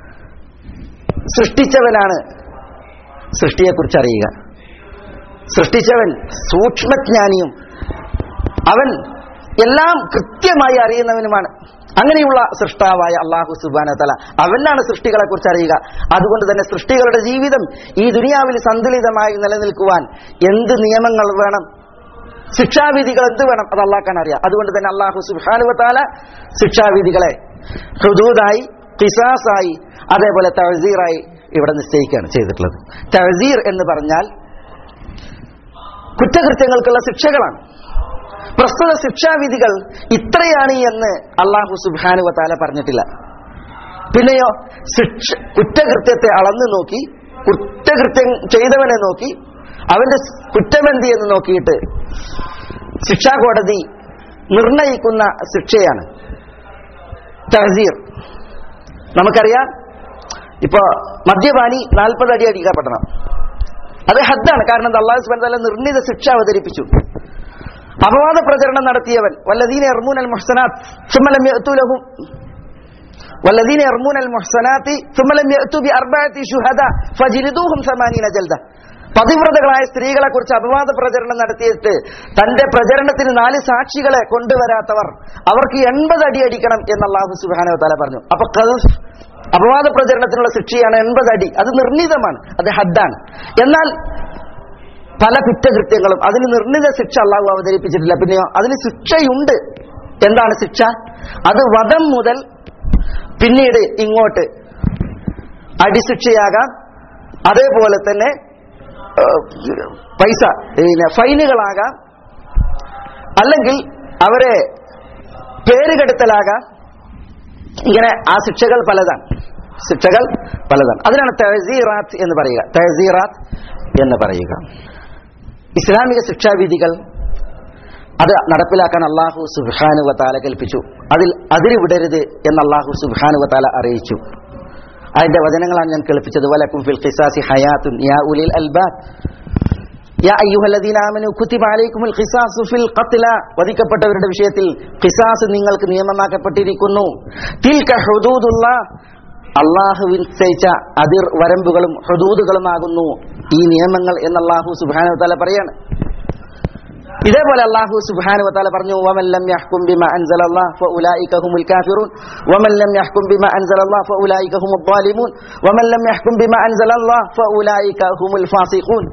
B: സൃഷ്ടിച്ചവനാണ് സൃഷ്ടിയെക്കുറിച്ച് അറിയുക സൃഷ്ടിച്ചവൻ സൂക്ഷ്മജ്ഞാനിയും അവൻ എല്ലാം കൃത്യമായി അറിയുന്നവനുമാണ് അങ്ങനെയുള്ള സൃഷ്ടാവായ അള്ളാഹു സുബാന തല അവനാണ് സൃഷ്ടികളെ കുറിച്ച് അറിയുക അതുകൊണ്ട് തന്നെ സൃഷ്ടികളുടെ ജീവിതം ഈ ദുനിയാവിൽ സന്തുലിതമായി നിലനിൽക്കുവാൻ എന്ത് നിയമങ്ങൾ വേണം ശിക്ഷാവിധികൾ എന്ത് വേണം അത് അള്ളാഹ്ക്കാൻ അറിയാം അതുകൊണ്ട് തന്നെ അള്ളാഹു സുബാനുവത്താല ശിക്ഷാവിധികളെ ഹുദൂദായി കിസാസായി അതേപോലെ തഴസീറായി ഇവിടെ നിശ്ചയിക്കുകയാണ് ചെയ്തിട്ടുള്ളത് തഴസീർ എന്ന് പറഞ്ഞാൽ കുറ്റകൃത്യങ്ങൾക്കുള്ള ശിക്ഷകളാണ് പ്രസ്തുത ശിക്ഷാവിധികൾ ഇത്രയാണ് എന്ന് അള്ളാഹു സുബാനുവത്താല പറഞ്ഞിട്ടില്ല പിന്നെയോ ശിക്ഷ കുറ്റകൃത്യത്തെ അളന്നു നോക്കി കുറ്റകൃത്യം ചെയ്തവനെ നോക്കി അവന്റെ കുറ്റമെന്തി എന്ന് നോക്കിയിട്ട് ശിക്ഷാ കോടതി നിർണയിക്കുന്ന ശിക്ഷയാണ് തഹസീർ നമുക്കറിയാം ഇപ്പോ മദ്യപാനി നാൽപ്പത് അടി അടിക്കപ്പെടണം അത് ഹദ്ദാണ് കാരണം അള്ളാഹു സുബാൻ തല നിർണിത ശിക്ഷ അവതരിപ്പിച്ചു അപവാദ പ്രചരണം നടത്തിയവൻ വല്ലദീന എർമൂൻ അൽ മുഹ്സനാത്ത് സുമലം യഅ്തുലഹും വല്ലദീന എർമൂൻ അൽ മുഹ്സനാത്തി സുമലം യഅ്തു ബി അർബഅത്തി ശുഹദ ഫജിലിദൂഹും സമാനീന ജൽദ പതിവ്രതകളായ സ്ത്രീകളെ കുറിച്ച് അപവാദ പ്രചരണം നടത്തിയിട്ട് തന്റെ പ്രചരണത്തിന് നാല് സാക്ഷികളെ കൊണ്ടുവരാത്തവർ അവർക്ക് എൺപത് അടി അടിക്കണം എന്ന് അള്ളാഹു സുബാനോ തല പറഞ്ഞു അപ്പൊ ഖൽഫ് അപവാദ പ്രചരണത്തിനുള്ള ശിക്ഷയാണ് എൺപത് അടി അത് നിർണീതമാണ് അത് ഹദ്ദാണ് എന്നാൽ പല കുറ്റകൃത്യങ്ങളും അതിന് നിർണിത ശിക്ഷ അള്ളാഹു അവതരിപ്പിച്ചിട്ടില്ല പിന്നെയോ അതിന് ശിക്ഷയുണ്ട് എന്താണ് ശിക്ഷ അത് വധം മുതൽ പിന്നീട് ഇങ്ങോട്ട് അടിശിക്ഷയാകാം അതേപോലെ തന്നെ ഏഹ്, പൈസ പിന്നെ ഫൈനുകളാകാം അല്ലെങ്കിൽ അവരെ പേരുകെടുത്തലാകാം ഇങ്ങനെ ആ ശിക്ഷകൾ പലതാണ് ശിക്ഷകൾ പലതാണ് അതിനാണ് തഹസീറാത്ത് എന്ന് പറയുക തഹസീറാത്ത് എന്ന് പറയുക ഇസ്ലാമിക ശിക്ഷാവിധികൾ അത് നടപ്പിലാക്കാൻ അള്ളാഹു സുബാനു വത്താല കൽപ്പിച്ചു അതിൽ അതിര് വിടരുത് എന്ന് അള്ളാഹു സുബാനു വത്താല അറിയിച്ചു അതിന്റെ വചനങ്ങളാണ് ഞാൻ കേൾപ്പിച്ചത് വലക്കും ഫിൽ ഖിസാസി ഹയാത്തുൻ യാ ഉലിൽ അൽബാബ് യാ അയ്യുഹല്ലദീന ആമനു കുതിബ അലൈക്കുമുൽ ഖിസാസു ഫിൽ ഖത്ല വധിക്കപ്പെട്ടവരുടെ വിഷയത്തിൽ ഖിസാസ് നിങ്ങൾക്ക് നിയമമാക്കപ്പെട്ടിരിക്കുന്നു തിൽക ഹുദൂദുല്ലാഹ് അള്ളാഹു നിശ്ചയിച്ച അതിർ വരമ്പുകളും ഹുദൂദുകളുമാകുന്നു ഈ നിയമങ്ങൾ എന്ന് അള്ളാഹു സുബ്ഹാനഹു വതആല പറയാണ് ഇതേപോലെ അള്ളാഹു സുബ്ഹാനഹു വതആല പറഞ്ഞു വമൻ ലം യഹ്കും ബിമാ അൻസലല്ലാഹ് ഫഉലൈക ഹുമുൽ കാഫിറൂൻ വമൻ ലം യഹ്കും ബിമാ അൻസലല്ലാഹ് ഫഉലൈക ഹുമുൽ ളാലിമൂൻ വമൻ ലം യഹ്കും ബിമാ അൻസലല്ലാഹ് ഫഉലൈക ഹുമുൽ ഫാസിഖൂൻ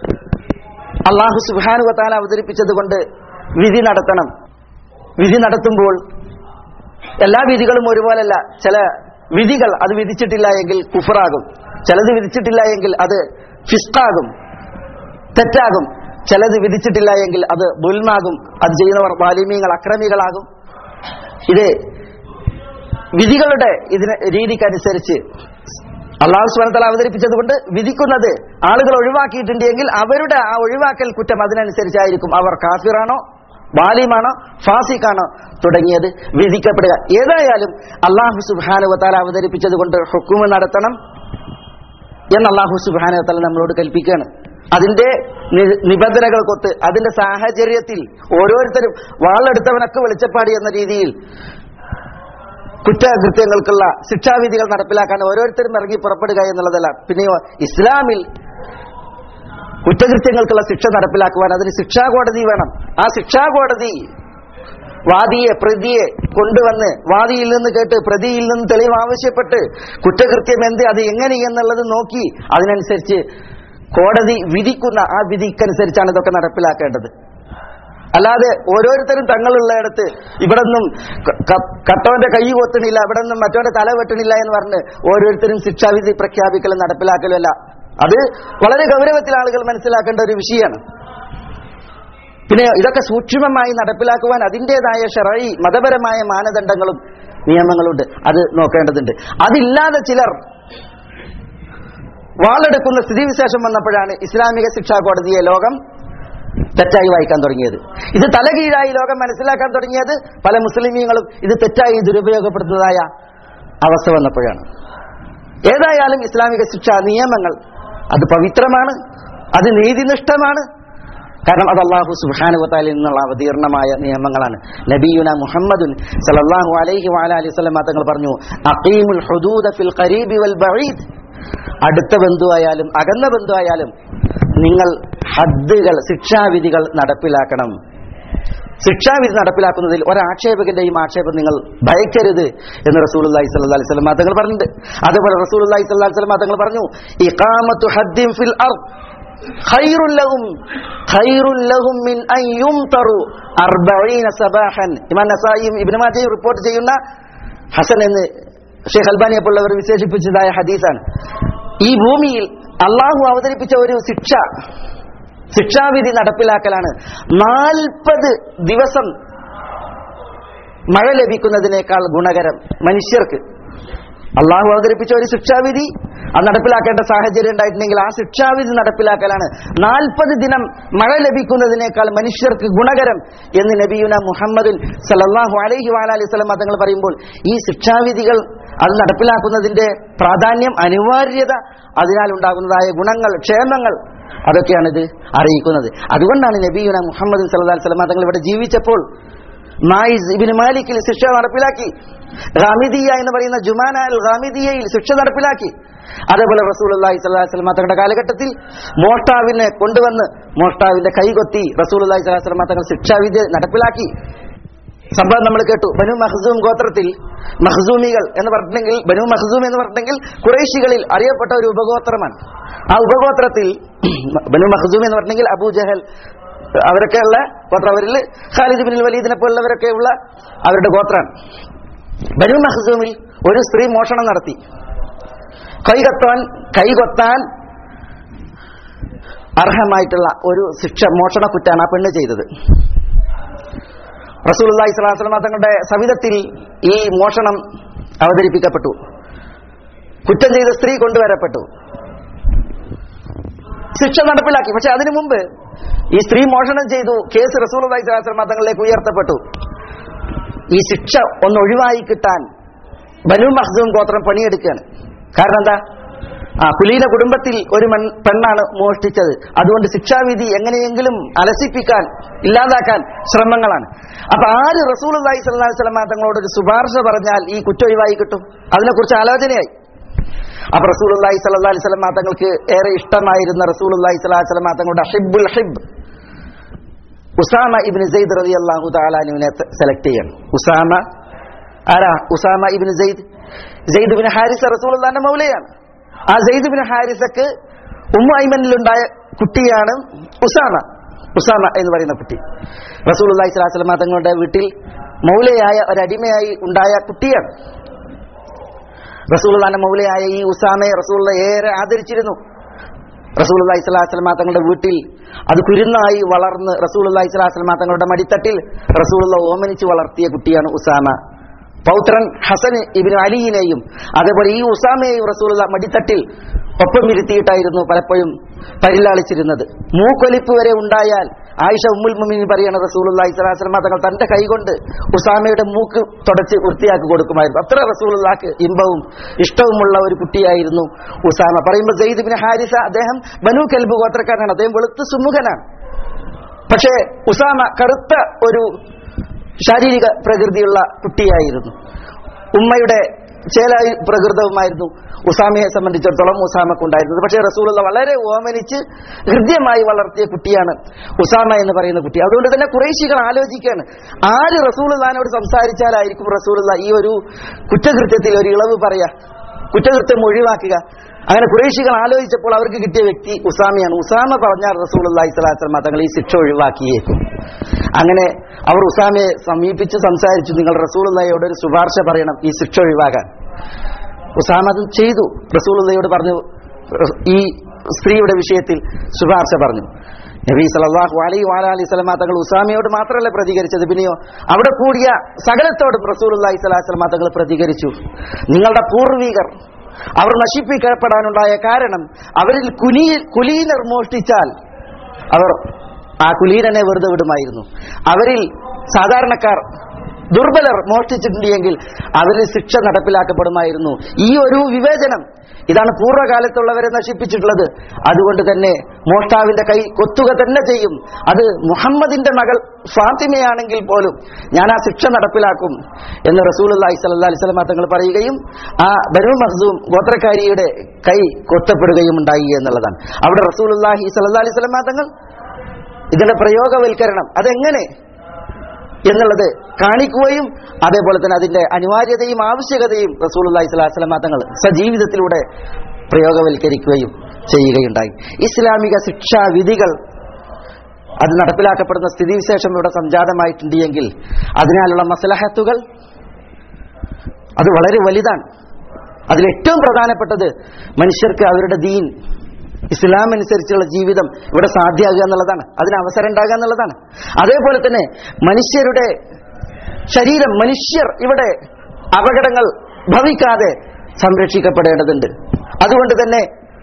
B: അള്ളാഹു സുബ്ഹാനഹു വതആല അവതരിപ്പിച്ചത് കൊണ്ട് വിധി നടത്തണം വിധി നടത്തുമ്പോൾ എല്ലാ വിധികളും ഒരുപോലല്ല ചില വിധികൾ അത് വിധിച്ചിട്ടില്ല എങ്കിൽ കുഫറാകും ചിലത് വിധിച്ചിട്ടില്ല എങ്കിൽ അത് ഫിസ്കാകും തെറ്റാകും ചിലത് വിധിച്ചിട്ടില്ല എങ്കിൽ അത് ബുൽമാകും അത് ചെയ്യുന്നവർ വാലിമീങ്ങൾ അക്രമികളാകും ഇത് വിധികളുടെ ഇതിന് രീതിക്കനുസരിച്ച് അള്ളാഹു സ്വലത്തല അവതരിപ്പിച്ചത് കൊണ്ട് വിധിക്കുന്നത് ആളുകൾ ഒഴിവാക്കിയിട്ടുണ്ടെങ്കിൽ അവരുടെ ആ ഒഴിവാക്കൽ കുറ്റം അതിനനുസരിച്ചായിരിക്കും അവർ കാഫിറാണോ വാലിമാണോ ഫാസിഖാണോ തുടങ്ങിയത് വിധിക്കപ്പെടുക ഏതായാലും അള്ളാഹു സുബാനുവത്താല അവതരിപ്പിച്ചത് കൊണ്ട് ഹുക്കുമ നടത്തണം എന്ന് അള്ളാഹു സുബാനുവത്താല നമ്മളോട് കൽപ്പിക്കുകയാണ് അതിന്റെ നി- നിബന്ധനകൾക്കൊത്ത് അതിന്റെ സാഹചര്യത്തിൽ ഓരോരുത്തരും വാളെടുത്തവനൊക്കെ വെളിച്ചപ്പാടി എന്ന രീതിയിൽ കുറ്റകൃത്യങ്ങൾക്കുള്ള ശിക്ഷാവിധികൾ നടപ്പിലാക്കാൻ ഓരോരുത്തരും ഇറങ്ങി പുറപ്പെടുക എന്നുള്ളതല്ല പിന്നെയോ ഇസ്ലാമിൽ കുറ്റകൃത്യങ്ങൾക്കുള്ള ശിക്ഷ നടപ്പിലാക്കുവാൻ അതിന് ശിക്ഷാ കോടതി വേണം ആ ശിക്ഷാ കോടതി വാദിയെ പ്രതിയെ കൊണ്ടുവന്ന് വാദിയിൽ നിന്ന് കേട്ട് പ്രതിയിൽ നിന്ന് തെളിവ് ആവശ്യപ്പെട്ട് കുറ്റകൃത്യം എന്ത് അത് എങ്ങനെ എന്നുള്ളത് നോക്കി അതിനനുസരിച്ച് കോടതി വിധിക്കുന്ന ആ വിധിക്കനുസരിച്ചാണ് ഇതൊക്കെ നടപ്പിലാക്കേണ്ടത് അല്ലാതെ ഓരോരുത്തരും തങ്ങളുള്ളയിടത്ത് ഇവിടെ നിന്നും ക- ക- കട്ടവന്റെ കൈ കൊത്തണില്ല ഇവിടെ നിന്നും മറ്റവന്റെ തല വെട്ടണില്ല എന്ന് പറഞ്ഞ് ഓരോരുത്തരും ശിക്ഷാവിധി പ്രഖ്യാപിക്കലും നടപ്പിലാക്കലും അല്ല അത് വളരെ ഗൗരവത്തിൽ ആളുകൾ മനസ്സിലാക്കേണ്ട ഒരു വിഷയമാണ് പിന്നെ ഇതൊക്കെ സൂക്ഷ്മമായി നടപ്പിലാക്കുവാൻ അതിൻ്റെതായ ഷെറയി മതപരമായ മാനദണ്ഡങ്ങളും നിയമങ്ങളുണ്ട് അത് നോക്കേണ്ടതുണ്ട് അതില്ലാതെ ചിലർ വാളെടുക്കുന്ന സ്ഥിതിവിശേഷം വന്നപ്പോഴാണ് ഇസ്ലാമിക ശിക്ഷാ കോടതിയെ ലോകം തെറ്റായി വായിക്കാൻ തുടങ്ങിയത് ഇത് തലകീഴായി ലോകം മനസ്സിലാക്കാൻ തുടങ്ങിയത് പല മുസ്ലിമീങ്ങളും ഇത് തെറ്റായി ദുരുപയോഗപ്പെടുത്തുന്നതായ അവസ്ഥ വന്നപ്പോഴാണ് ഏതായാലും ഇസ്ലാമിക ശിക്ഷാ നിയമങ്ങൾ അത് പവിത്രമാണ് അത് നീതിനിഷ്ഠമാണ് കാരണം അത് അള്ളാഹു സുബാനുവത്താലിൽ നിന്നുള്ള അവതീർണമായ നിയമങ്ങളാണ് നബിയുന മുഹമ്മദുൻ സല്ലല്ലാഹു അലൈഹി വഅല അലൈഹി വസല്ലം തങ്ങൾ പറഞ്ഞു അഖീമുൽ ഹുദൂദ ഫിൽ ഖരീബി വൽ ബഈദ് അടുത്ത ബന്ധുവായാലും അകന്ന ബന്ധുവായാലും നിങ്ങൾ ഹദ്ദുകൾ ശിക്ഷാവിധികൾ നടപ്പിലാക്കണം ശിക്ഷാവിധി നടപ്പിലാക്കുന്നതിൽ ഒരാക്ഷേപകന്റെയും ആക്ഷേപം നിങ്ങൾ ഭയക്കരുത് എന്ന് റസൂലുള്ളാഹി സ്വല്ലല്ലാഹി അലൈഹി വസല്ലം തങ്ങൾ പറഞ്ഞിട്ടുണ്ട് അതുപോലെ റസൂലുള്ളാഹി സ്വല്ലല്ലാഹി അലൈഹി വസല്ലം തങ്ങൾ പറഞ്ഞു ഇഖാമത്തു ഹദ്ദിൻ ഫിൽ അർദ് ഖൈറുൽ ലഹും ഖൈറുൽ ലഹും മിൻ അൻ യുംതറു 40 സബാഹൻ ഇമാം നസായിയും ഇബ്നു മാജയും റിപ്പോർട്ട് ചെയ്യുന്ന ഹസൻ എന്ന് ഷെയ്ഖ് അൽബാനിയെ പോലുള്ളവർ വിശേഷിപ്പിച്ചതായ ഹദീസാണ് ഈ ഭൂമിയിൽ അള്ളാഹു അവതരിപ്പിച്ച ഒരു ശിക്ഷ ശിക്ഷാവിധി നടപ്പിലാക്കലാണ് നാൽപ്പത് ദിവസം മഴ ലഭിക്കുന്നതിനേക്കാൾ ഗുണകരം മനുഷ്യർക്ക് അള്ളാഹു അവതരിപ്പിച്ച ഒരു ശിക്ഷാവിധി അത് നടപ്പിലാക്കേണ്ട സാഹചര്യം ഉണ്ടായിട്ടുണ്ടെങ്കിൽ ആ ശിക്ഷാവിധി നടപ്പിലാക്കലാണ് നാൽപ്പത് ദിനം മഴ ലഭിക്കുന്നതിനേക്കാൾ മനുഷ്യർക്ക് ഗുണകരം എന്ന് നബിയുന മുഹമ്മദുൻ സല്ലല്ലാഹു അലൈഹി വഅലൈഹി വസല്ലം തങ്ങൾ പറയുമ്പോൾ ഈ ശിക്ഷാവിധികൾ അത് നടപ്പിലാക്കുന്നതിന്റെ പ്രാധാന്യം അനിവാര്യത അതിനാൽ ഉണ്ടാകുന്നതായ ഗുണങ്ങൾ ക്ഷേമങ്ങൾ അതൊക്കെയാണിത് അറിയിക്കുന്നത് അതുകൊണ്ടാണ് നബിയുന മുഹമ്മദ് സല്ലല്ലാഹു അലൈഹി വസല്ലം തങ്ങൾ ഇവിടെ ജീവിച്ചപ്പോൾ മായിസ് ഇബിന് മാലിക്കിൽ ശിക്ഷ നടപ്പിലാക്കി ഖാമിദിയ എന്ന് പറയുന്ന ജുമാന അൽ ഖാമിദിയയിൽ ശിക്ഷ നടപ്പിലാക്കി അതേപോലെ റസൂൽ അള്ളാഹി സ്വലാഹി സ്വലമ തങ്ങളുടെ കാലഘട്ടത്തിൽ മോഷ്ടാവിനെ കൊണ്ടുവന്ന് മോഷ്ടാവിന്റെ കൈകൊത്തി റസൂൽ അള്ളാഹി സ്വലാഹി സ്വലമ തങ്ങൾ ശിക്ഷാവിധി നടപ്പിലാക്കി സംഭവം നമ്മൾ കേട്ടു ബനു മഹ്സൂം ഗോത്രത്തിൽ മഹ്സൂമികൾ എന്ന് പറഞ്ഞിട്ടുണ്ടെങ്കിൽ ബനു മഹ്സൂം എന്ന് പറഞ്ഞിട്ടുണ്ടെങ്കിൽ കുറേശികളിൽ അറിയപ്പെട്ട ഒരു ഉപഗോത്രമാണ് ആ ഉപഗോത്രത്തിൽ ബനു മഹ്സൂം എന്ന് പറഞ്ഞിട്ടുണ്ടെങ്കിൽ അബൂ ജഹൽ അവരൊക്കെയുള്ള ഗോത്രം അവരിൽ ഖാലിദ് ബിൻ വലീദിനെ പോലുള്ളവരൊക്കെ ഉള്ള അവരുടെ ഗോത്രമാണ് ബനു മഹ്സൂമിൽ ഒരു സ്ത്രീ മോഷണം നടത്തി കൈകൊത്താൻ കൈകൊത്താൻ അർഹമായിട്ടുള്ള ഒരു ശിക്ഷ മോഷണ കുറ്റാണ് ആ പെണ്ണ് ചെയ്തത് റസൂലുള്ളാഹി സ്വല്ലല്ലാഹു അലൈഹി വസല്ലം തങ്ങളുടെ സവിധത്തിൽ ഈ മോഷണം അവതരിപ്പിക്കപ്പെട്ടു കുറ്റം ചെയ്ത സ്ത്രീ കൊണ്ടുവരപ്പെട്ടു ശിക്ഷ നടപ്പിലാക്കി പക്ഷെ അതിനു മുമ്പ് ഈ സ്ത്രീ മോഷണം ചെയ്തു കേസ് റസൂലുള്ളാഹി സ്വല്ലല്ലാഹു അലൈഹി വസല്ലം തങ്ങളിലേക്ക് ഉയർത്തപ്പെട്ടു ഈ ശിക്ഷ ഒന്ന് ഒഴിവായി കിട്ടാൻ ബനു മഹ്സൂം ഗോത്രം പണിയെടുക്കുകയാണ് കാരണം എന്താ ആ കുലീന കുടുംബത്തിൽ ഒരു മൺ പെണ്ണാണ് മോഷ്ടിച്ചത് അതുകൊണ്ട് ശിക്ഷാവിധി എങ്ങനെയെങ്കിലും അലസിപ്പിക്കാൻ ഇല്ലാതാക്കാൻ ശ്രമങ്ങളാണ് അപ്പൊ ആര് റസൂൽ അള്ളാഹി സ്വല്ലല്ലാഹി അലൈഹി വസല്ലം തങ്ങളോട് ഒരു ശുപാർശ പറഞ്ഞാൽ ഈ കുറ്റം ഒഴിവായി കിട്ടും അതിനെക്കുറിച്ച് ആലോചനയായി അപ്പൊ റസൂൽ അള്ളാഹി സ്വല്ലല്ലാഹി അലൈഹി വസല്ലം തങ്ങൾക്ക് ഏറെ ഇഷ്ടമായിരുന്ന റസൂൽ അള്ളാഹി സ്വല്ലല്ലാഹി അലൈഹി വസല്ലം തങ്ങളുടെ ഹിബുൽ ഹിബ് ഉസാമ ഇബ്നു സെയ്ദ് റളിയല്ലാഹു തആലാനുവിനെ സെലക്ട് ചെയ്യണം ഉസാമ ആരാ Usama ibn Zaid Zaid bin Haritha റസൂലുള്ളാഹിന്റെ മൗലയാണ് ആ സെയ്ദ് ബിൻ ഹാരിസക്ക് ഉമ്മ ഐമനിലുണ്ടായ കുട്ടിയാണ് ഉസാമ ഉസാമ എന്ന് പറയുന്ന കുട്ടി റസൂലുള്ളാഹി സ്വല്ലല്ലാഹി അലൈഹി വസല്ലം തങ്ങളുടെ വീട്ടിൽ മൗലയായ ഒരടിമയായി ഉണ്ടായ കുട്ടിയാണ് റസൂലുള്ളാഹിന്റെ മൗലയായ ഈ ഉസാമയെ റസൂലുള്ള ഏറെ ആദരിച്ചിരുന്നു റസൂലുള്ളാഹി സ്വല്ലല്ലാഹി അലൈഹി വസല്ലം തങ്ങളുടെ വീട്ടിൽ അത് കുരുന്നായി വളർന്ന് റസൂലുള്ളാഹി സ്വല്ലല്ലാഹി അലൈഹി വസല്ലം തങ്ങളുടെ മടിത്തട്ടിൽ റസൂലുള്ള ഓമനിച്ച് വളർത്തിയ കുട്ടിയാണ് ഉസാമ പൗത്രൻ ഹസൻ ഇബിന് അലിയിനെയും അതേപോലെ ഈ ഉസാമയെയും റസൂലുള്ള മടിത്തട്ടിൽ ഒപ്പം ഇരുത്തിയിട്ടായിരുന്നു പലപ്പോഴും പരിലാളിച്ചിരുന്നത് മൂക്കൊലിപ്പ് വരെ ഉണ്ടായാൽ ആയിഷ ഉമ്മുൽ മുമിനി പറയണ റസൂലുള്ളാഹി സ്വല്ലല്ലാഹി അലൈഹി വസല്ലം തങ്ങൾ തന്റെ കൈകൊണ്ട് ഉസാമയുടെ മൂക്ക് തുടച്ച് വൃത്തിയാക്കി കൊടുക്കുമായിരുന്നു അത്ര റസൂലുള്ളാഹിക്ക് ഇമ്പവും ഇഷ്ടവുമുള്ള ഒരു കുട്ടിയായിരുന്നു ഉസാമ പറയുമ്പോൾ സെയ്ദ് ബിൻ ഹാരിസ അദ്ദേഹം ബനു കൽബ് ഗോത്രക്കാരനാണ് അദ്ദേഹം വെളുത്ത് സുമുഖനാണ് പക്ഷേ ഉസാമ കറുത്ത ഒരു ശാരീരിക പ്രകൃതിയുള്ള കുട്ടിയായിരുന്നു ഉമ്മയുടെ ചേലായി പ്രകൃതവുമായിരുന്നു ഉസാമയെ സംബന്ധിച്ചിടത്തോളം ഉസാമക്ക് ഉണ്ടായിരുന്നത് പക്ഷേ റസൂലുള്ള വളരെ ഓമനിച്ച് ഹൃദ്യമായി വളർത്തിയ കുട്ടിയാണ് ഉസാമ എന്ന് പറയുന്ന കുട്ടി അതുകൊണ്ട് തന്നെ കുറേശികൾ ആലോചിക്കുകയാണ് ആര് റസൂലുള്ളാനോട് സംസാരിച്ചാലായിരിക്കും റസൂലുള്ള ഈ ഒരു കുറ്റകൃത്യത്തിൽ ഒരു ഇളവ് പറയാ കുറ്റകൃത്യം ഒഴിവാക്കുക അങ്ങനെ കുറേശികൾ ആലോചിച്ചപ്പോൾ അവർക്ക് കിട്ടിയ വ്യക്തി ഉസാമയാണ് ഉസാമ പറഞ്ഞാൽ റസൂലി സ്വലാസ്ലമ തങ്ങൾ ഈ ശിക്ഷ ഒഴിവാക്കിയേക്കും അങ്ങനെ അവർ ഉസാമയെ സമീപിച്ച് സംസാരിച്ചു നിങ്ങൾ റസൂലുള്ളയോട് ഒരു ശുപാർശ പറയണം ഈ ശിക്ഷ ഒഴിവാക്കാൻ ഉസാമ അത് ചെയ്തു റസൂലുള്ളയോട് പറഞ്ഞു ഈ സ്ത്രീയുടെ വിഷയത്തിൽ ശുപാർശ പറഞ്ഞു നബി സല്ലല്ലാഹു അലൈഹി വഅലി സ്വലമ തങ്ങൾ ഉസാമയോട് മാത്രമല്ല പ്രതികരിച്ചത് പിന്നെയോ അവിടെ കൂടിയ സകലത്തോടും റസൂലുള്ളാഹി സ്വല്ലല്ലാഹു അലൈഹി വസല്ലമ തങ്ങൾ പ്രതികരിച്ചു നിങ്ങളുടെ പൂർവികർ അവർ നശിപ്പിക്കപ്പെടാനുണ്ടായ കാരണം അവരിൽ കുലീ കുലീനർ മോഷ്ടിച്ചാൽ അവർ ആ കുലീനനെ വെറുതെ വിടുമായിരുന്നു അവരിൽ സാധാരണക്കാർ ദുർബലർ മോഷ്ടിച്ചിട്ടുണ്ട് എങ്കിൽ അവരിൽ ശിക്ഷ നടപ്പിലാക്കപ്പെടുമായിരുന്നു ഈ ഒരു വിവേചനം ഇതാണ് പൂർവ്വകാലത്തുള്ളവരെ നശിപ്പിച്ചിട്ടുള്ളത് അതുകൊണ്ട് തന്നെ മോഷ്ടാവിന്റെ കൈ കൊത്തുക തന്നെ ചെയ്യും അത് മുഹമ്മദിന്റെ മകൾ ഫാത്തിമയാണെങ്കിൽ പോലും ഞാൻ ആ ശിക്ഷ നടപ്പിലാക്കും എന്ന് റസൂലി സല്ലാ അലിസ്ലാം തങ്ങൾ പറയുകയും ആ ബനു മഹ്സൂം ഗോത്രക്കാരിയുടെ കൈ കൊത്തപ്പെടുകയും ഉണ്ടായി എന്നുള്ളതാണ് അവിടെ റസൂലുല്ലാഹി സല്ലാ അലിസ്ലാം തങ്ങൾ ഇതിന്റെ പ്രയോഗവൽക്കരണം അതെങ്ങനെ എന്നുള്ളത് കാണിക്കുകയും അതേപോലെ തന്നെ അതിന്റെ അനിവാര്യതയും ആവശ്യകതയും റസൂൽ അള്ളഹി സ്വലാസ്ലമ തങ്ങൾ സജീവിതത്തിലൂടെ പ്രയോഗവൽക്കരിക്കുകയും ചെയ്യുകയുണ്ടായി ഇസ്ലാമിക ശിക്ഷാ വിധികൾ അത് നടപ്പിലാക്കപ്പെടുന്ന സ്ഥിതിവിശേഷം ഇവിടെ സംജാതമായിട്ടുണ്ട് എങ്കിൽ അതിനാലുള്ള മസലഹത്തുകൾ അത് വളരെ വലുതാണ് അതിൽ ഏറ്റവും പ്രധാനപ്പെട്ടത് മനുഷ്യർക്ക് അവരുടെ ദീൻ ഇസ്ലാം അനുസരിച്ചുള്ള ജീവിതം ഇവിടെ സാധ്യമാകുക എന്നുള്ളതാണ് അതിന് അവസരം ഉണ്ടാകുക എന്നുള്ളതാണ് അതേപോലെ തന്നെ മനുഷ്യരുടെ ശരീരം മനുഷ്യർ ഇവിടെ അപകടങ്ങൾ ഭവിക്കാതെ സംരക്ഷിക്കപ്പെടേണ്ടതുണ്ട് അതുകൊണ്ട് തന്നെ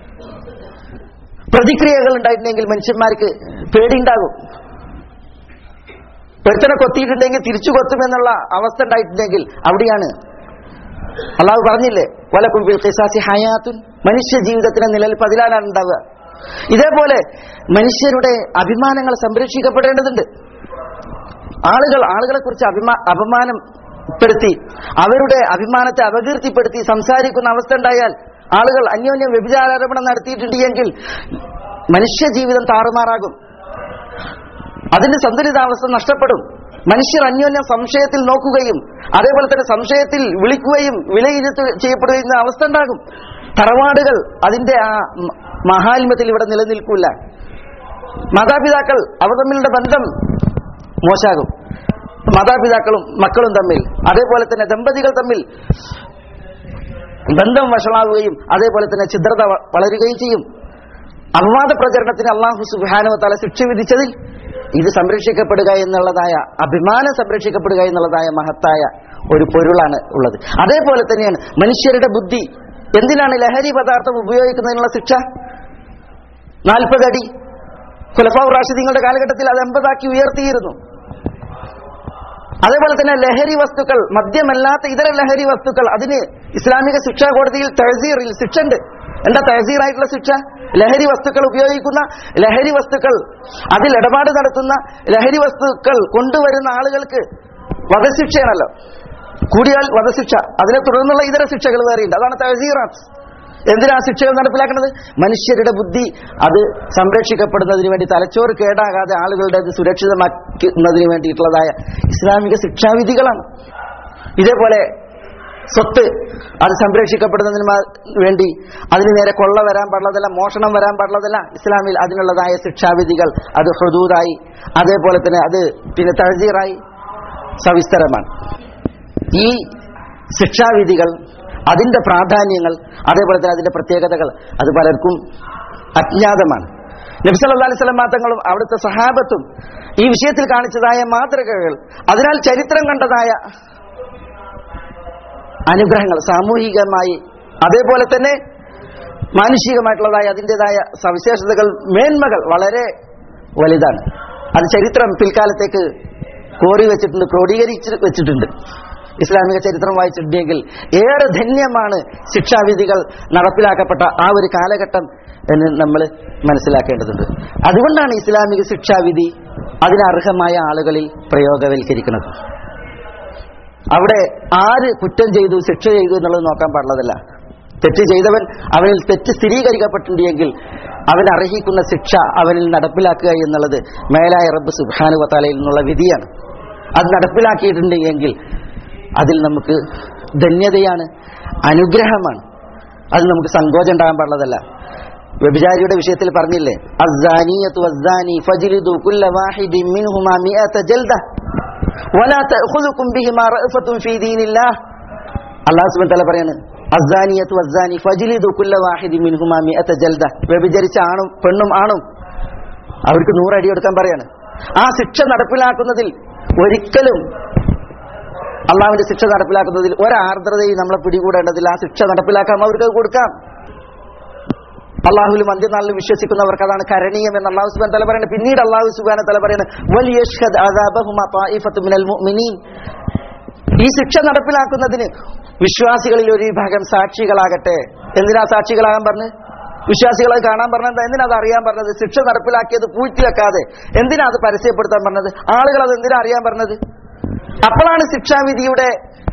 B: പ്രതിക്രിയകൾ ഉണ്ടായിട്ടുണ്ടെങ്കിൽ മനുഷ്യന്മാർക്ക് പേടിയുണ്ടാകും ഒരുത്തനെ കൊത്തിയിട്ടുണ്ടെങ്കിൽ തിരിച്ചു കൊത്തുമെന്നുള്ള അവസ്ഥ ഉണ്ടായിട്ടുണ്ടെങ്കിൽ അവിടെയാണ് അള്ളാഹു പറഞ്ഞില്ലേ വലക്കും ഫിൽ ഖിസാസി ഹയാത്തുൻ മനുഷ്യ ജീവിതത്തിന് നിലനിൽപ്പ് അതിലാണ് ഉണ്ടാവുക ഇതേപോലെ മനുഷ്യരുടെ അഭിമാനങ്ങൾ സംരക്ഷിക്കപ്പെടേണ്ടതുണ്ട് ആളുകൾ ആളുകളെ കുറിച്ച് അഭിമാ അപമാനപ്പെടുത്തി അവരുടെ അഭിമാനത്തെ അപകീർത്തിപ്പെടുത്തി സംസാരിക്കുന്ന അവസ്ഥ ഉണ്ടായാൽ ആളുകൾ അന്യോന്യം വ്യഭിചാരോപണം നടത്തിയിട്ടുണ്ട് എങ്കിൽ മനുഷ്യ ജീവിതം താറുമാറാകും അതിന്റെ സന്തുലിതാവസ്ഥ നഷ്ടപ്പെടും മനുഷ്യർ അന്യോന്യം സംശയത്തിൽ നോക്കുകയും അതേപോലെ തന്നെ സംശയത്തിൽ വിളിക്കുകയും വിലയിരുത്ത ചെയ്യപ്പെടുന്ന അവസ്ഥ ഉണ്ടാകും തറവാടുകൾ അതിന്റെ ആ മ- മഹാത്മ്യത്തിൽ ഇവിടെ നിലനിൽക്കൂല മാതാപിതാക്കൾ അവർ തമ്മിലുള്ള ബന്ധം മോശാകും മാതാപിതാക്കളും മക്കളും തമ്മിൽ അതേപോലെ തന്നെ ദമ്പതികൾ തമ്മിൽ ബന്ധം വഷളാവുകയും അതേപോലെ തന്നെ ഛിദ്രത വ- വളരുകയും ചെയ്യും അപവാദ പ്രചരണത്തിന് അള്ളാഹു സുബാനോ തല ശിക്ഷ വിധിച്ചതിൽ ഇത് സംരക്ഷിക്കപ്പെടുക എന്നുള്ളതായ അഭിമാനം സംരക്ഷിക്കപ്പെടുക എന്നുള്ളതായ മഹത്തായ ഒരു പൊരുളാണ് ഉള്ളത് അതേപോലെ തന്നെയാണ് മനുഷ്യരുടെ ബുദ്ധി എന്തിനാണ് ലഹരി പദാർത്ഥം ഉപയോഗിക്കുന്നതിനുള്ള ശിക്ഷ നാൽപ്പതടി ഖുലഫാവ് റാഷിദീങ്ങളുടെ കാലഘട്ടത്തിൽ അത് എൺപതാക്കി ഉയർത്തിയിരുന്നു അതേപോലെ തന്നെ ലഹരി വസ്തുക്കൾ മദ്യമല്ലാത്ത ഇതര ലഹരി വസ്തുക്കൾ അതിന് ഇസ്ലാമിക ശിക്ഷാ കോടതിയിൽ തഹസീറിൽ ശിക്ഷ ഉണ്ട് എന്താ തഹസീറായിട്ടുള്ള ശിക്ഷ ലഹരി വസ്തുക്കൾ ഉപയോഗിക്കുന്ന ലഹരി വസ്തുക്കൾ അതിൽ ഇടപാട് നടത്തുന്ന ലഹരി വസ്തുക്കൾ കൊണ്ടുവരുന്ന ആളുകൾക്ക് വധശിക്ഷയാണല്ലോ കൂടിയാൽ വധശിക്ഷ അതിനെ തുടർന്നുള്ള ഇതര ശിക്ഷകൾ വേറെയുണ്ട് അതാണ് തഹസീറാത്ത് എന്തിനാ ശിക്ഷകൾ നടപ്പിലാക്കുന്നത് മനുഷ്യരുടെ ബുദ്ധി അത് സംരക്ഷിക്കപ്പെടുന്നതിന് വേണ്ടി തലച്ചോറ് കേടാകാതെ ആളുകളുടെ അത് സുരക്ഷിതമാക്കുന്നതിന് വേണ്ടിയിട്ടുള്ളതായ ഇസ്ലാമിക ശിക്ഷാവിധികളാണ് ഇതേപോലെ സ്വത്ത് അത് സംരക്ഷിക്കപ്പെടുന്നതിന് മാ- വേണ്ടി അതിന് നേരെ കൊള്ള വരാൻ പാടുള്ളതല്ല മോഷണം വരാൻ പാടുള്ളതല്ല ഇസ്ലാമിൽ അതിനുള്ളതായ ശിക്ഷാവിധികൾ അത് ഹുദൂദായി അതേപോലെ തന്നെ അത് പിന്നെ തഹജീറായി സവിസ്തരമാണ് ഈ ശിക്ഷാവിധികൾ അതിന്റെ പ്രാധാന്യങ്ങൾ അതേപോലെ തന്നെ അതിന്റെ പ്രത്യേകതകൾ അത് പലർക്കും അജ്ഞാതമാണ് നബ്സല്ലാ അലൈഹി സ്വലം തങ്ങളും അവിടുത്തെ സഹാബത്തും ഈ വിഷയത്തിൽ കാണിച്ചതായ മാതൃകകൾ അതിനാൽ ചരിത്രം കണ്ടതായ അനുഗ്രഹങ്ങൾ സാമൂഹികമായി അതേപോലെ തന്നെ മാനുഷികമായിട്ടുള്ളതായ അതിൻ്റെതായ സവിശേഷതകൾ മേന്മകൾ വളരെ വലുതാണ് അത് ചരിത്രം പിൽക്കാലത്തേക്ക് കോറി വെച്ചിട്ടുണ്ട് ക്രോഡീകരിച്ച് വെച്ചിട്ടുണ്ട് ഇസ്ലാമിക ചരിത്രം വായിച്ചിട്ടുണ്ടെങ്കിൽ ഏറെ ധന്യമാണ് ശിക്ഷാവിധികൾ നടപ്പിലാക്കപ്പെട്ട ആ ഒരു കാലഘട്ടം എന്ന് നമ്മൾ മനസ്സിലാക്കേണ്ടതുണ്ട് അതുകൊണ്ടാണ് ഇസ്ലാമിക ശിക്ഷാവിധി അതിനർഹമായ ആളുകളിൽ പ്രയോഗവൽക്കരിക്കുന്നത് അവിടെ ആര് കുറ്റം ചെയ്തു ശിക്ഷ ചെയ്തു എന്നുള്ളത് നോക്കാൻ പാടുള്ളതല്ല തെറ്റ് ചെയ്തവൻ അവനിൽ തെറ്റ് സ്ഥിരീകരിക്കപ്പെട്ടിട്ടുണ്ടെങ്കിൽ അവൻ അർഹിക്കുന്ന ശിക്ഷ അവനിൽ നടപ്പിലാക്കുക എന്നുള്ളത് മേലായ റബ്ബ് സുബാനുവത്താലയിൽ നിന്നുള്ള വിധിയാണ് അത് നടപ്പിലാക്കിയിട്ടുണ്ട് എങ്കിൽ അതിൽ നമുക്ക് ധന്യതയാണ് അനുഗ്രഹമാണ് അതിൽ നമുക്ക് സങ്കോചം ഉണ്ടാകാൻ പാടുള്ളതല്ല വ്യഭിചാരിയുടെ വിഷയത്തിൽ പറഞ്ഞില്ലേ അസ്സാനിയത്തു അസ്സാനി ഫജ്ലിദു കുല്ല വാഹിദിൻ മിൻഹുമാ മിഅത ജൽദ വലാ തഅഖുദുകും ബിഹിമാ റഅഫത്തുൻ ഫീ ദീനില്ലാഹ് അല്ലാഹു സുബ്ഹാനഹു വതആല പറയാണ് അസ്സാനിയത്തു അസ്സാനി ഫജ്ലിദു കുല്ല വാഹിദിൻ മിൻഹുമാ മിഅത ജൽദ വ്യഭിചരിച്ച ആണും പെണ്ണും ആണും അവർക്ക് നൂറടി കൊടുക്കാൻ പറയാണ് ആ ശിക്ഷ നടപ്പിലാക്കുന്നതിൽ ഒരിക്കലും അള്ളാഹുവിന്റെ ശിക്ഷ നടപ്പിലാക്കുന്നതിൽ ഒരാർദ്രതയും നമ്മളെ പിടികൂടേണ്ടതില്ല ആ ശിക്ഷ നടപ്പിലാക്കാം അവർക്ക് അത് കൊടുക്കാം അള്ളാഹുലും അന്ത്യനാളിൽ വിശ്വസിക്കുന്നവർക്ക് അതാണ് കരണീയം എന്ന് അള്ളാഹു സുബാൻ തല പറയുന്നത് പിന്നീട് അള്ളാഹു സുബാന തല പറയുന്നത് വലിയ ഈ ശിക്ഷ നടപ്പിലാക്കുന്നതിന് വിശ്വാസികളിൽ ഒരു വിഭാഗം സാക്ഷികളാകട്ടെ എന്തിനാ സാക്ഷികളാകാൻ പറഞ്ഞ് വിശ്വാസികളെ കാണാൻ പറഞ്ഞത് എന്തിനാ അത് അറിയാൻ പറഞ്ഞത് ശിക്ഷ നടപ്പിലാക്കിയത് പൂഴ്ത്തിവെക്കാതെ എന്തിനാ അത് പരസ്യപ്പെടുത്താൻ പറഞ്ഞത് ആളുകൾ അത് എന്തിനാ അറിയാൻ പറഞ്ഞത് അപ്പോഴാണ് ശിക്ഷാവിധിയുടെ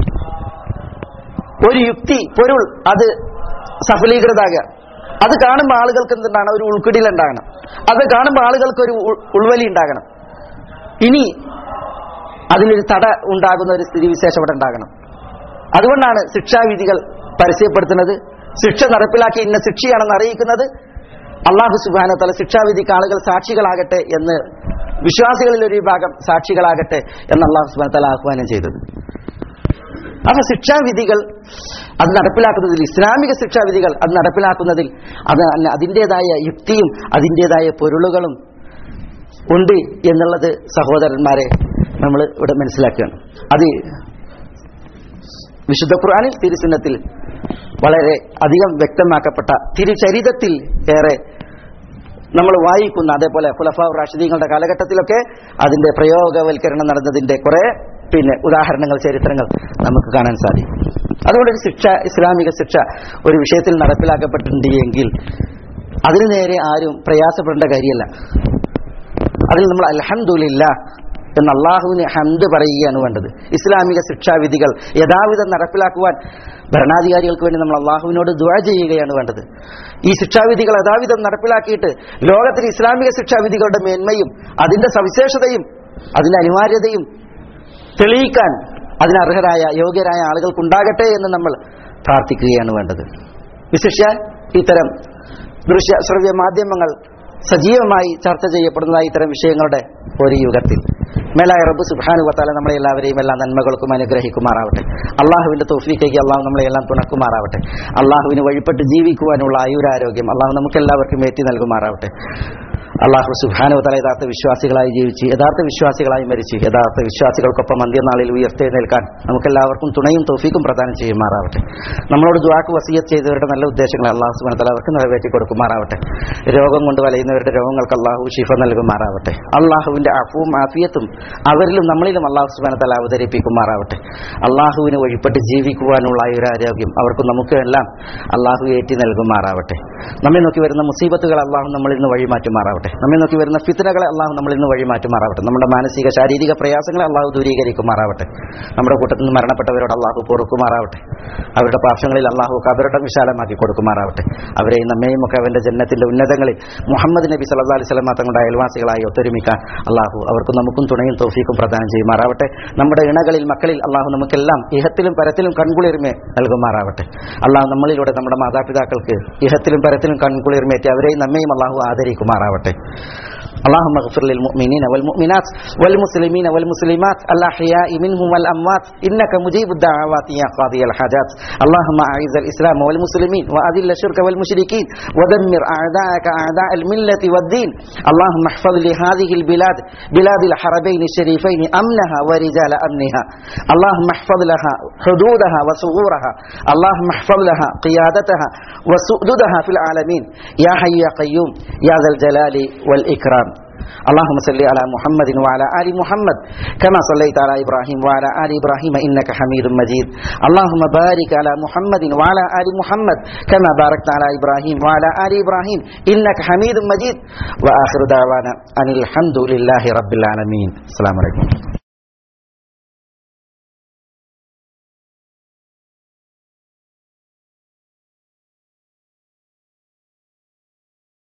B: ഒരു യുക്തി പൊരുൾ അത് സഫലീകൃതാകുക അത് കാണുമ്പോൾ ആളുകൾക്ക് എന്തുണ്ടാകണം ഒരു ഉൾക്കിടിൽ ഉണ്ടാകണം അത് കാണുമ്പോൾ ആളുകൾക്ക് ഒരു ഉൾ- ഉൾവലി ഉണ്ടാകണം ഇനി അതിനൊരു തട ഉണ്ടാകുന്ന ഒരു സ്ഥിതിവിശേഷം അവിടെ ഉണ്ടാകണം അതുകൊണ്ടാണ് ശിക്ഷാവിധികൾ പരസ്യപ്പെടുത്തുന്നത് ശിക്ഷ നടപ്പിലാക്കി ഇന്ന ശിക്ഷയാണെന്ന് അറിയിക്കുന്നത് അള്ളാഹു സുബാന തല ശിക്ഷാവിധിക്ക് ആളുകൾ സാക്ഷികളാകട്ടെ എന്ന് വിശ്വാസികളിൽ ഒരു വിഭാഗം സാക്ഷികളാകട്ടെ എന്ന് അള്ളാഹു സുബാന തല ആഹ്വാനം ചെയ്തത് അപ്പൊ ശിക്ഷാവിധികൾ അത് നടപ്പിലാക്കുന്നതിൽ ഇസ്ലാമിക ശിക്ഷാവിധികൾ അത് നടപ്പിലാക്കുന്നതിൽ അത് അതിൻ്റെതായ യുക്തിയും അതിൻ്റെതായ പൊരുളുകളും ഉണ്ട് എന്നുള്ളത് സഹോദരന്മാരെ നമ്മൾ ഇവിടെ മനസ്സിലാക്കുകയാണ് അത് വിശുദ്ധ ഖുർആനിൽ തിരുസുന്നത്തിൽ വളരെ അധികം വ്യക്തമാക്കപ്പെട്ട തിരുചരിതത്തിൽ ഏറെ നമ്മൾ വായിക്കുന്ന അതേപോലെ ഖുലഫാ റാഷിദീങ്ങളുടെ കാലഘട്ടത്തിലൊക്കെ അതിന്റെ പ്രയോഗവൽക്കരണം നടന്നതിന്റെ കുറെ പിന്നെ ഉദാഹരണങ്ങൾ ചരിത്രങ്ങൾ നമുക്ക് കാണാൻ സാധിക്കും അതുകൊണ്ട് ഒരു ശിക്ഷ ഇസ്ലാമിക ശിക്ഷ ഒരു വിഷയത്തിൽ നടപ്പിലാക്കപ്പെട്ടിട്ടുണ്ട് എങ്കിൽ അതിനു നേരെ ആരും പ്രയാസപ്പെടേണ്ട കാര്യമല്ല അതിൽ നമ്മൾ അൽഹംദുലില്ല എന്ന് അള്ളാഹുവിന് ഹംദ് പറയുകയാണ് വേണ്ടത് ഇസ്ലാമിക ശിക്ഷാവിധികൾ യഥാവിധം നടപ്പിലാക്കുവാൻ ഭരണാധികാരികൾക്ക് വേണ്ടി നമ്മൾ അള്ളാഹുവിനോട് ദുആ ചെയ്യുകയാണ് വേണ്ടത് ഈ ശിക്ഷാവിധികൾ യഥാവിധം നടപ്പിലാക്കിയിട്ട് ലോകത്തിന് ഇസ്ലാമിക ശിക്ഷാവിധികളുടെ മേന്മയും അതിന്റെ സവിശേഷതയും അതിന്റെ അനിവാര്യതയും തെളിയിക്കാൻ അതിനർഹരായ യോഗ്യരായ ആളുകൾക്കുണ്ടാകട്ടെ എന്ന് നമ്മൾ പ്രാർത്ഥിക്കുകയാണ് വേണ്ടത് വിശിഷ്യ ഇത്തരം ദൃശ്യ ശ്രവ്യ മാധ്യമങ്ങൾ സജീവമായി ചർച്ച ചെയ്യപ്പെടുന്നതായി ഇത്തരം വിഷയങ്ങളുടെ ഒരു യുഗത്തിൽ മേലായ റബ്ബ് സുബാനു വത്താല നമ്മളെ എല്ലാവരെയും എല്ലാ നന്മകൾക്കും അനുഗ്രഹിക്കുമാറാവട്ടെ അള്ളാഹുവിന്റെ തോഫീക്കേക്ക് അള്ളാഹു നമ്മളെ എല്ലാം തുണക്കുമാറാവട്ടെ അള്ളാഹുവിന് വഴിപ്പെട്ട് ജീവിക്കുവാനുള്ള ആയുരാരോഗ്യം അള്ളാഹു നമുക്ക് എല്ലാവർക്കും ഏറ്റി നൽകുമാറാവട്ടെ അള്ളാഹു സുബാനു തല യഥാർത്ഥ വിശ്വാസികളായി ജീവിച്ച് യഥാർത്ഥ വിശ്വാസികളായി മരിച്ച് യഥാർത്ഥ വിശ്വാസികൾക്കൊപ്പം അന്ത്യനാളിൽ ഉയർത്തെഴുന്നേൽക്കാൻ നമുക്കെല്ലാവർക്കും തുണയും തോഫീക്കും പ്രദാനം ചെയ്യുമാറാവട്ടെ നമ്മളോട് ദ്വാക്ക് വസീയത്ത് ചെയ്തവരുടെ നല്ല ഉദ്ദേശങ്ങൾ അള്ളാഹു സുബാന തല അവർക്ക് നിറവേറ്റി കൊടുക്കുമാറാവട്ടെ രോഗം കൊണ്ട് വലയുന്നവരുടെ രോഗങ്ങൾക്ക് അള്ളാഹു ഷിഫ നൽകുമാറാവട്ടെ അള്ളാഹുവിന്റെ അഫുവും ആഫിയത്തും അവരിലും നമ്മളിലും അള്ളാഹു സുബാന തല അവതരിപ്പിക്കുമാറാവട്ടെ അള്ളാഹുവിന് വഴിപ്പെട്ട് ജീവിക്കുവാനുള്ള ഒരു ആരോഗ്യം അവർക്ക് നമുക്ക് എല്ലാം അള്ളാഹു ഏറ്റി നൽകുമാറാവട്ടെ നമ്മെ നോക്കി വരുന്ന മുസീബത്തുകൾ അള്ളാഹു നമ്മളിൽ നിന്ന് വഴിമാറ്റുമാറാവട്ടെ നമ്മെ നോക്കി വരുന്ന ഫിത്തനകളെ അള്ളാഹു നമ്മളിൽ നിന്ന് വഴിമാറ്റുമാറാവട്ടെ നമ്മുടെ മാനസിക ശാരീരിക പ്രയാസങ്ങളെ അള്ളാഹു ദൂരീകരിക്കുമാറാവട്ടെ നമ്മുടെ കൂട്ടത്തിൽ നിന്ന് മരണപ്പെട്ടവരോട് അള്ളാഹു പൊറുക്കുമാറാവട്ടെ അവരുടെ പാർശ്വങ്ങളിൽ അള്ളാഹു കബറിടം വിശാലമാക്കി കൊടുക്കുമാറാവട്ടെ അവരെയും നമ്മയും ഒക്കെ അവന്റെ ജന്നത്തിന്റെ ഉന്നതങ്ങളിൽ മുഹമ്മദ് നബി സല്ലാ അലൈഹി സ്വലമ തങ്ങളുടെ അയൽവാസികളായി ഒത്തൊരുമിക്കാൻ അള്ളാഹു അവർക്ക് നമുക്കും തുണയും തോഫീക്കും പ്രദാനം ചെയ്യുമാറാവട്ടെ നമ്മുടെ ഇണകളിൽ മക്കളിൽ അള്ളാഹു നമുക്കെല്ലാം ഇഹത്തിലും പരത്തിലും കൺകുളിർമേ നൽകുമാറാവട്ടെ അള്ളാഹു നമ്മളിലൂടെ നമ്മുടെ മാതാപിതാക്കൾക്ക് ഇഹത്തിലും പരത്തിലും കൺകുളിർമേറ്റി അവരെയും നമ്മയും അള്ളാഹു ആദരിക്കുമാറാവട്ടെ اللهم اغفر للمؤمنين والمؤمنات والمسلمين والمسلمات الأحياء منهم والأموات إنك مجيب الدعوات يا قاضي الحاجات اللهم أعز الإسلام والمسلمين وأذل الشرك والمشركين ودمر أعداءك أعداء الملة والدين اللهم احفظ لهذه البلاد بلاد الحرمين الشريفين أمنها ورجال أمنها اللهم احفظ لها حدودها وثغورها اللهم احفظ لها قيادتها وسؤددها في العالمين يا حي يا قيوم يا ذا الجلال والإكرام اللهم صل على محمد وعلى آل محمد كما صليت على إبراهيم وعلى آل إبراهيم إنك حميد مجيد اللهم بارك على محمد وعلى آل محمد كما باركت على إبراهيم وعلى آل إبراهيم إنك حميد مجيد وآخر دعوانا أن الحمد لله رب العالمين السلام عليكم